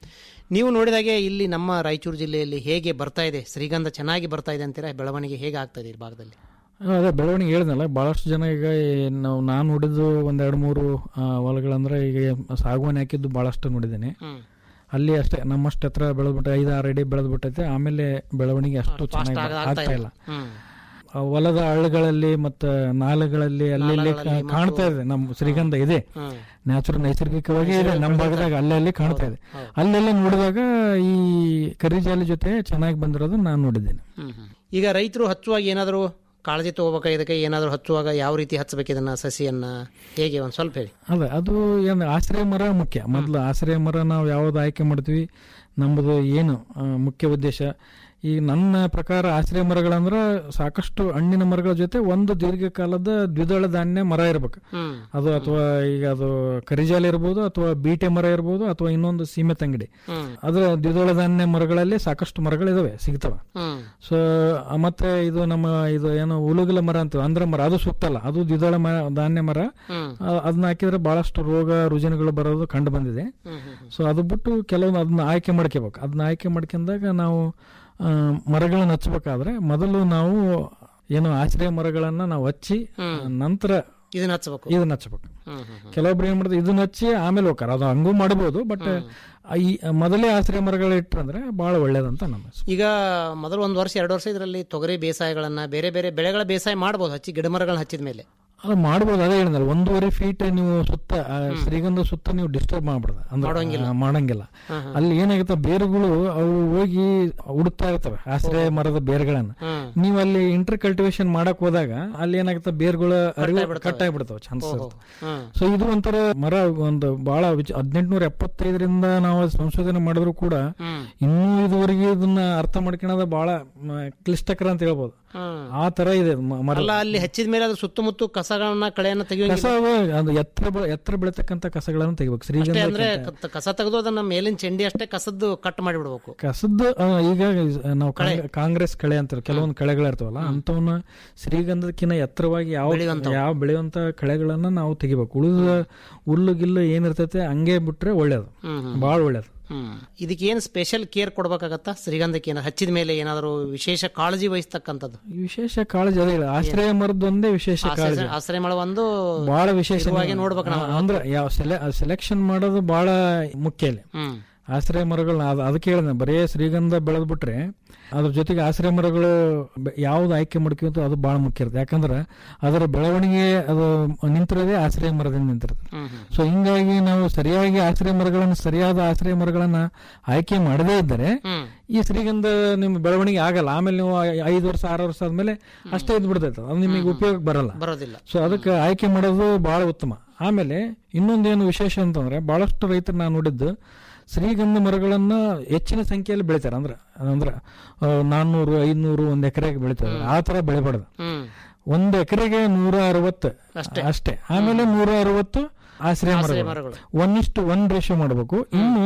ನೀವು ನೋಡಿದಾಗೆ ಇಲ್ಲಿ ನಮ್ಮ ರಾಯಚೂರು ಜಿಲ್ಲೆಯಲ್ಲಿ ಹೇಗೆ ಬರ್ತಾ ಇದೆ ಶ್ರೀಗಂಧ ಚೆನ್ನಾಗಿ ಬರ್ತಾ ಇದೆ ಅಂತೀರಾ ಬೆಳವಣಿಗೆ ಹೇಗೆ ಆಗ್ತಾ ಇದೆ ಈ ಭಾಗದಲ್ಲಿ ಅದೇ ಬೆಳವಣಿಗೆ ಹೇಳಿದ್ನಲ್ಲ ಬಹಳಷ್ಟು ಜನ ಈಗ ಈ ನಾವು ನಾನು ನೋಡಿದ್ದು ಒಂದ್ ಎರಡು ಮೂರು ಆ, ಹೊಲಗಳಂದ್ರೆ ಈಗ ಸಾಗುವಾನಿ ಹಾಕಿದ್ದು ಬಹಳಷ್ಟು ನೋಡಿದ್ದೇನೆ ಅಲ್ಲಿ ಅಷ್ಟೇ ನಮ್ಮಷ್ಟು ಹತ್ರ ಬೆಳೆದ್ಬಿಟ್ಟೆ ಐದು ಆರು ಅಡಿ ಬೆಳೆದ್ಬಿಟ್ಟೈತೆ ಆಮೇಲೆ ಬೆಳವಣಿಗೆ ಅಷ್ಟು ಚೆನ್ನಾಗಿ ಆಗ- ಆಗ್ತಾ ಆಗ್ತಾ ಇಲ್ಲ ಹ್ಮ್ ಆ ಹೊಲದ ಹಳ್ಳಗಳಲ್ಲಿ ಮತ್ತು ನಾಲೆಗಳಲ್ಲಿ ಅಲ್ಲಿ ಕಾಣ್ತಾ ಇದೆ ನಮ್ಮ ಶ್ರೀಗಂಧ ಇದೆ ನ್ಯಾಚುರಲ್ ನೈಸರ್ಗಿಕವಾಗಿ ಇದೆ ನಮ್ಮ ಭಾಗದಾಗ ಅಲ್ಲಲ್ಲಿ ಕಾಣ್ತಾ ಇದೆ ಅಲ್ಲೆಲ್ಲ ನೋಡಿದಾಗ ಈ ಕರಿಜಾಲಿ ಜೊತೆ ಚೆನ್ನಾಗಿ ಬಂದಿರೋದು ನಾನು ನೋಡಿದ್ದೇನೆ ಹ್ಮ್ ಹ್ಮ್. ಈಗ ರೈತರು ಹಚ್ಚುವಾಗ ಏನಾದರೂ ಕಾಳಜಿ ತಗೋಬೇಕಾ ಇದಕ್ಕೆ ಏನಾದರೂ ಹಚ್ಚುವಾಗ ಯಾವ ರೀತಿ ಹಚ್ಚಬೇಕು ಇದನ್ನ ಸಸಿಯನ್ನ ಹೇಗೆ ಒಂದ್ ಸ್ವಲ್ಪ ಹೇಳಿ ಅದೇ ಅದು ಏನು ಆಶ್ರಯ ಮರ ಮುಖ್ಯ ಮೊದಲು ಆಶ್ರಯ ಮರ ನಾವು ಯಾವ್ದು ಆಯ್ಕೆ ಮಾಡ್ತೀವಿ ನಮ್ಮದು ಏನು ಆ, ಮುಖ್ಯ ಉದ್ದೇಶ ಈ ನನ್ನ ಪ್ರಕಾರ ಆಶ್ರಯ ಮರಗಳಂದ್ರೆ ಸಾಕಷ್ಟು ಹಣ್ಣಿನ ಮರಗಳ ಜೊತೆ ಒಂದು ದೀರ್ಘಕಾಲದ ದ್ವಿದಳ ಧಾನ್ಯ ಮರ ಇರ್ಬೇಕು ಅದು ಅಥವಾ ಈಗ ಅದು ಕರಿಜಾಲಿ ಇರ್ಬೋದು ಅಥವಾ ಬೀಟೆ ಮರ ಇರ್ಬೋದು ಅಥವಾ ಇನ್ನೊಂದು ಸೀಮೆ ತಂಗಡಿ ಅದ್ರ ದ್ವಿದಳ ಧಾನ್ಯ ಮರಗಳಲ್ಲಿ ಸಾಕಷ್ಟು ಮರಗಳಿದಾವೆ ಸಿಗ್ತವ ಸೊ ಮತ್ತೆ ಇದು ನಮ್ಮ ಇದು ಏನು ಉಳುಗಲ ಮರ ಅಂತ ಅಂದ್ರ ಮರ ಅದು ಸುತ್ತಲ್ಲ ಅದು ದ್ವಿದಳ ಮ- ಧಾನ್ಯ ಮರ ಆ, ಅದನ್ನ ಹಾಕಿದ್ರೆ ಬಹಳಷ್ಟು ರೋಗ ರುಜಿನಗಳು ಬರೋದು ಕಂಡು ಬಂದಿದೆ ಸೊ ಅದು ಬಿಟ್ಟು ಕೆಲವೊಂದು ಅದನ್ನ ಆಯ್ಕೆ ಮಾಡ್ಕೋಬೇಕು ಅದನ್ನ ಆಯ್ಕೆ ಮಾಡ್ಕೊಂಡಾಗ ನಾವು ಆ, ಮರಗಳನ್ನ ಹಚ್ಚಬೇಕಾದ್ರೆ ಮೊದಲು ನಾವು ಏನು ಆಶ್ರಯ ಮರಗಳನ್ನ ನಾವು ಹಚ್ಚಿ ನಂತರ ಇದನ್ನ ಹಚ್ಚಬೇಕು ಇದನ್ನ ಹಚ್ಚಬೇಕು ಹ್ಮ್, ಹ್ಮ್, ಹ್ಮ್. ಕೆಲವೊಬ್ರು ಏನ್ ಮಾಡ್ತಾರೆ ಇದನ್ನ ಹಚ್ಚಿ ಆಮೇಲೆ ಹೋಗ್ತಾರೆ ಅದು ಹಂಗೂ ಮಾಡಬಹುದು ಬಟ್ ಈ ಮೊದಲೇ ಆಶ್ರಯ ಮರಗಳು ಇಟ್ರಂದ್ರೆ ಬಹಳ ಒಳ್ಳೇದಂತ ನಮ್ಮ ಅನಿಸಿಕೆ. ಈಗ ಮೊದಲು ಒಂದು ವರ್ಷ ಎರಡು ವರ್ಷ ಇದರಲ್ಲಿ ತೊಗರಿ ಬೇಸಾಯಗಳನ್ನ ಬೇರೆ ಬೇರೆ ಬೆಳೆಗಳ ಬೇಸಾಯ ಮಾಡ್ಬೋದು ಹಚ್ಚಿ ಗಿಡ ಮರಗಳನ್ನ ಹಚ್ಚಿದ ಮೇಲೆ ಅದು ಮಾಡ್ಬೋದು ಅದೇ ಹೇಳಿದ್ನಲ್ಲ ಒಂದೂವರೆ ಫೀಟ್ ನೀವು ಸುತ್ತ ಆ, ಶ್ರೀಗಂಧ ಸುತ್ತ ನೀವು ಡಿಸ್ಟರ್ಬ್ ಮಾಡ್ಬಿಡ್ದು ಅಂದ್ರೆ ಆ, ಮಾಡಂಗಿಲ್ಲ ಅಲ್ಲಿ ಏನಾಗುತ್ತೆ ಬೇರುಗಳು ಅವು ಹೋಗಿ ಹುಡುಕ್ತಾ ಇರ್ತವೆ ಆಶ್ರಯ ಮರದ ಬೇರುಗಳನ್ನ ನೀವು ಅಲ್ಲಿ ಇಂಟರ್ ಕಲ್ಟಿವೇಶನ್ ಮಾಡಕ್ ಹೋದಾಗ ಅಲ್ಲಿ ಏನಾಗುತ್ತೆ ಬೇರುಗಳು ಅರಿವು ಕಟ್ ಆಗಿಬಿಡ್ತಾವೆ ಚಾನ್ಸಸ್ ಹ್ಮ್. ಸೊ ಇದು ಒಂಥರ ಮರ ಒಂದು ಬಹಳ ಹದಿನೆಂಟುನೂರ ಎಪ್ಪತ್ತೈದರಿಂದ ನಾವು ಸಂಶೋಧನೆ ಮಾಡಿದ್ರು ಕೂಡ ಇನ್ನೂ ಇದುವರೆಗೆ ಇದನ್ನ ಅರ್ಥ ಮಾಡ್ಕೊಳ್ಳೋದು ಬಹಳ ಮ, ಕ್ಲಿಷ್ಟಕರ ಅಂತ ಹೇಳ್ಬೋದು ಆ ತರ ಇದೆ ಮ- ಮರ ಅಲ್ಲ ಅಲ್ಲಿ ಹಚ್ಚಿದ ಮೇಲೆ ಅದ್ರ ಸುತ್ತಮುತ್ತ ಕಸಗಳನ್ನ ಕಳೆಯನ್ನ ಕಸ ತೆಗೆಯುವಂಗಿಲ್ಲ ಅದು ಎತ್ತರ ಬೆ- ಎತ್ತರ ಬೆಳತಕ್ಕಂತ ಕಸಗಳನ್ನು ತೆಗಿಬೇಕು ಅಷ್ಟೇ ಶ್ರೀಗಂಧ ಅಂದ್ರೆ ಕ- ಕಸ ತೆಗೆದು ಅದನ್ನ ಮೇಲಿನ ಚೆಂಡಿ ಅಷ್ಟೇ ಕಸದ್ದು ಕಟ್ ಮಾಡಿಬಿಡ್ಬೇಕು ಕಸದ ಆ, ಈಗ ನಾವು ಕಾಂಗ್- ಕಾಂಗ್ರೆಸ್ ಕಳೆ ಅಂತಾರೆ ಕೆಲವೊಂದು ಕಳೆಗಳಿರ್ತಾವಲ್ಲ ಅಂತವನ್ನ ಶ್ರೀಗಂಧಕ್ಕಿಂತ ಎತ್ತರವಾಗಿ ಯಾವ ಯಾವ ಬೆಳೆಯುವಂತ ಕಳೆಗಳನ್ನ ನಾವು ತೆಗಿಬೇಕು ಉಳಿದ ಹುಲ್ಲು ಗಿಲ್ಲು ಏನಿರ್ತೈತೆ ಹಂಗೆ ಬಿಟ್ರೆ ಒಳ್ಳೇದು ಬಹಳ ಒಳ್ಳೇದು ಹ್ಮ್ ಇದಕ್ಕೆ ಏನು ಸ್ಪೆಷಲ್ ಕೇರ್ ಕೊಡ್ಬೇಕಾಗತ್ತಾ ಶ್ರೀಗಂಧಕ್ಕೆ ಏನಾದ್ರು ಹಚ್ಚಿದ ಮೇಲೆ ಏನಾದರೂ ವಿಶೇಷ ಕಾಳಜಿ ವಹಿಸ್ತಕ್ಕಂಥದ್ದು ಈ ವಿಶೇಷ ಕಾಳಜಿ ಅದೇ ಇಲ್ಲ ಆಶ್ರಯ ಮರದೊಂದೇ ವಿಶೇಷ ಕಾಳಜಿ ಆಶ್ರಯ- ಆಶ್ರಯ ಮಾಡೋ ಒಂದು ಬಹಳ ವಿಶೇಷ ಇರುವಾಗೆ ನೋಡ್ಬೇಕು ನಾವು. ಅಂದ್ರೆ ಯಾವ ಸೆಲೆಕ್ಷನ್ ಮಾಡೋದು ಬಹಳ ಮುಖ್ಯ ಇಲ್ಲಿ ಹ್ಮ್ ಆಶ್ರಯ ಮರಗಳನ್ನ ಅದ್- ಅದಕ್ಕೆ ಹೇಳಿದೆ ಬರೇ ಶ್ರೀಗಂಧ ಬೆಳೆದ್ಬಿಟ್ರೆ ಅದ್ರ ಜೊತೆಗೆ ಆಶ್ರಯ ಮರಗಳು ಬೆ- ಯಾವ್ದು ಆಯ್ಕೆ ಮಾಡ್ಕೊಂತ ಅದು ಬಹಳ ಮುಖ್ಯ ಇರುತ್ತೆ ಯಾಕಂದ್ರೆ ಅದರ ಬೆಳವಣಿಗೆ ಅದು ನಿಂತಿರೋದೇ ಆಶ್ರಯ ಮರದಿಂದ ನಿಂತಿರುತ್ತೆ ಸೊ ಹಿಂಗಾಗಿ ನಾವು ಸರಿಯಾಗಿ ಆಶ್ರಯ ಮರಗಳನ್ನು ಸರಿಯಾದ ಆಶ್ರಯ ಮರಗಳನ್ನ ಆಯ್ಕೆ ಮಾಡದೇ ಇದ್ದರೆ ಈ ಶ್ರೀಗಂಧ ನಿಮ್ಮ ಬೆಳವಣಿಗೆ ಆಗಲ್ಲ ಆಮೇಲೆ ನೀವು ಐ- ಐದು ವರ್ಷ ಆರು ವರ್ಷ ಆದ್ಮೇಲೆ ಅಷ್ಟೇ ಇದ್ ಬಿಡ್ತೈತೆ ಅದು ನಿಮಗೆ ಉಪಯೋಗ ಬರಲ್ಲ ಬರೋದಿಲ್ಲ ಸೊ ಅದಕ್ಕೆ ಆಯ್ಕೆ ಮಾಡೋದು ಬಹಳ ಉತ್ತಮ ಆಮೇಲೆ ಇನ್ನೊಂದೇನು ವಿಶೇಷ ಅಂತಂದ್ರೆ ಬಹಳಷ್ಟು ರೈತರು ನಾನು ನೋಡಿದ್ದು ಶ್ರೀಗಂಧ ಮರಗಳನ್ನ ಹೆಚ್ಚಿನ ಸಂಖ್ಯೆಯಲ್ಲಿ ಬೆಳಿತಾರೆ ಅಂದ್ರೆ ಅಂದ್ರೆ ಆ, ನಾನ್ನೂರು ಐದ್ನೂರು ಒಂದ್ ಎಕರೆಗೆ ಬೆಳಿತಾರೆ ಆ ತರ ಬೆಳಿಬಾರ್ದು ಹ್ಮ್ ಒಂದ್ ಎಕರೆಗೆ ನೂರ ಅರವತ್ತು ಅಷ್ಟೇ ಆಮೇಲೆ ನೂರ ಅರವತ್ತು ಆಶ್ರಯ ಮರಗಳು ಮರಗಳು. ಒನ್ ಇಷ್ಟು ಒನ್ ರೇಷಿಯೋ ಮಾಡಬೇಕು ಇನ್ನು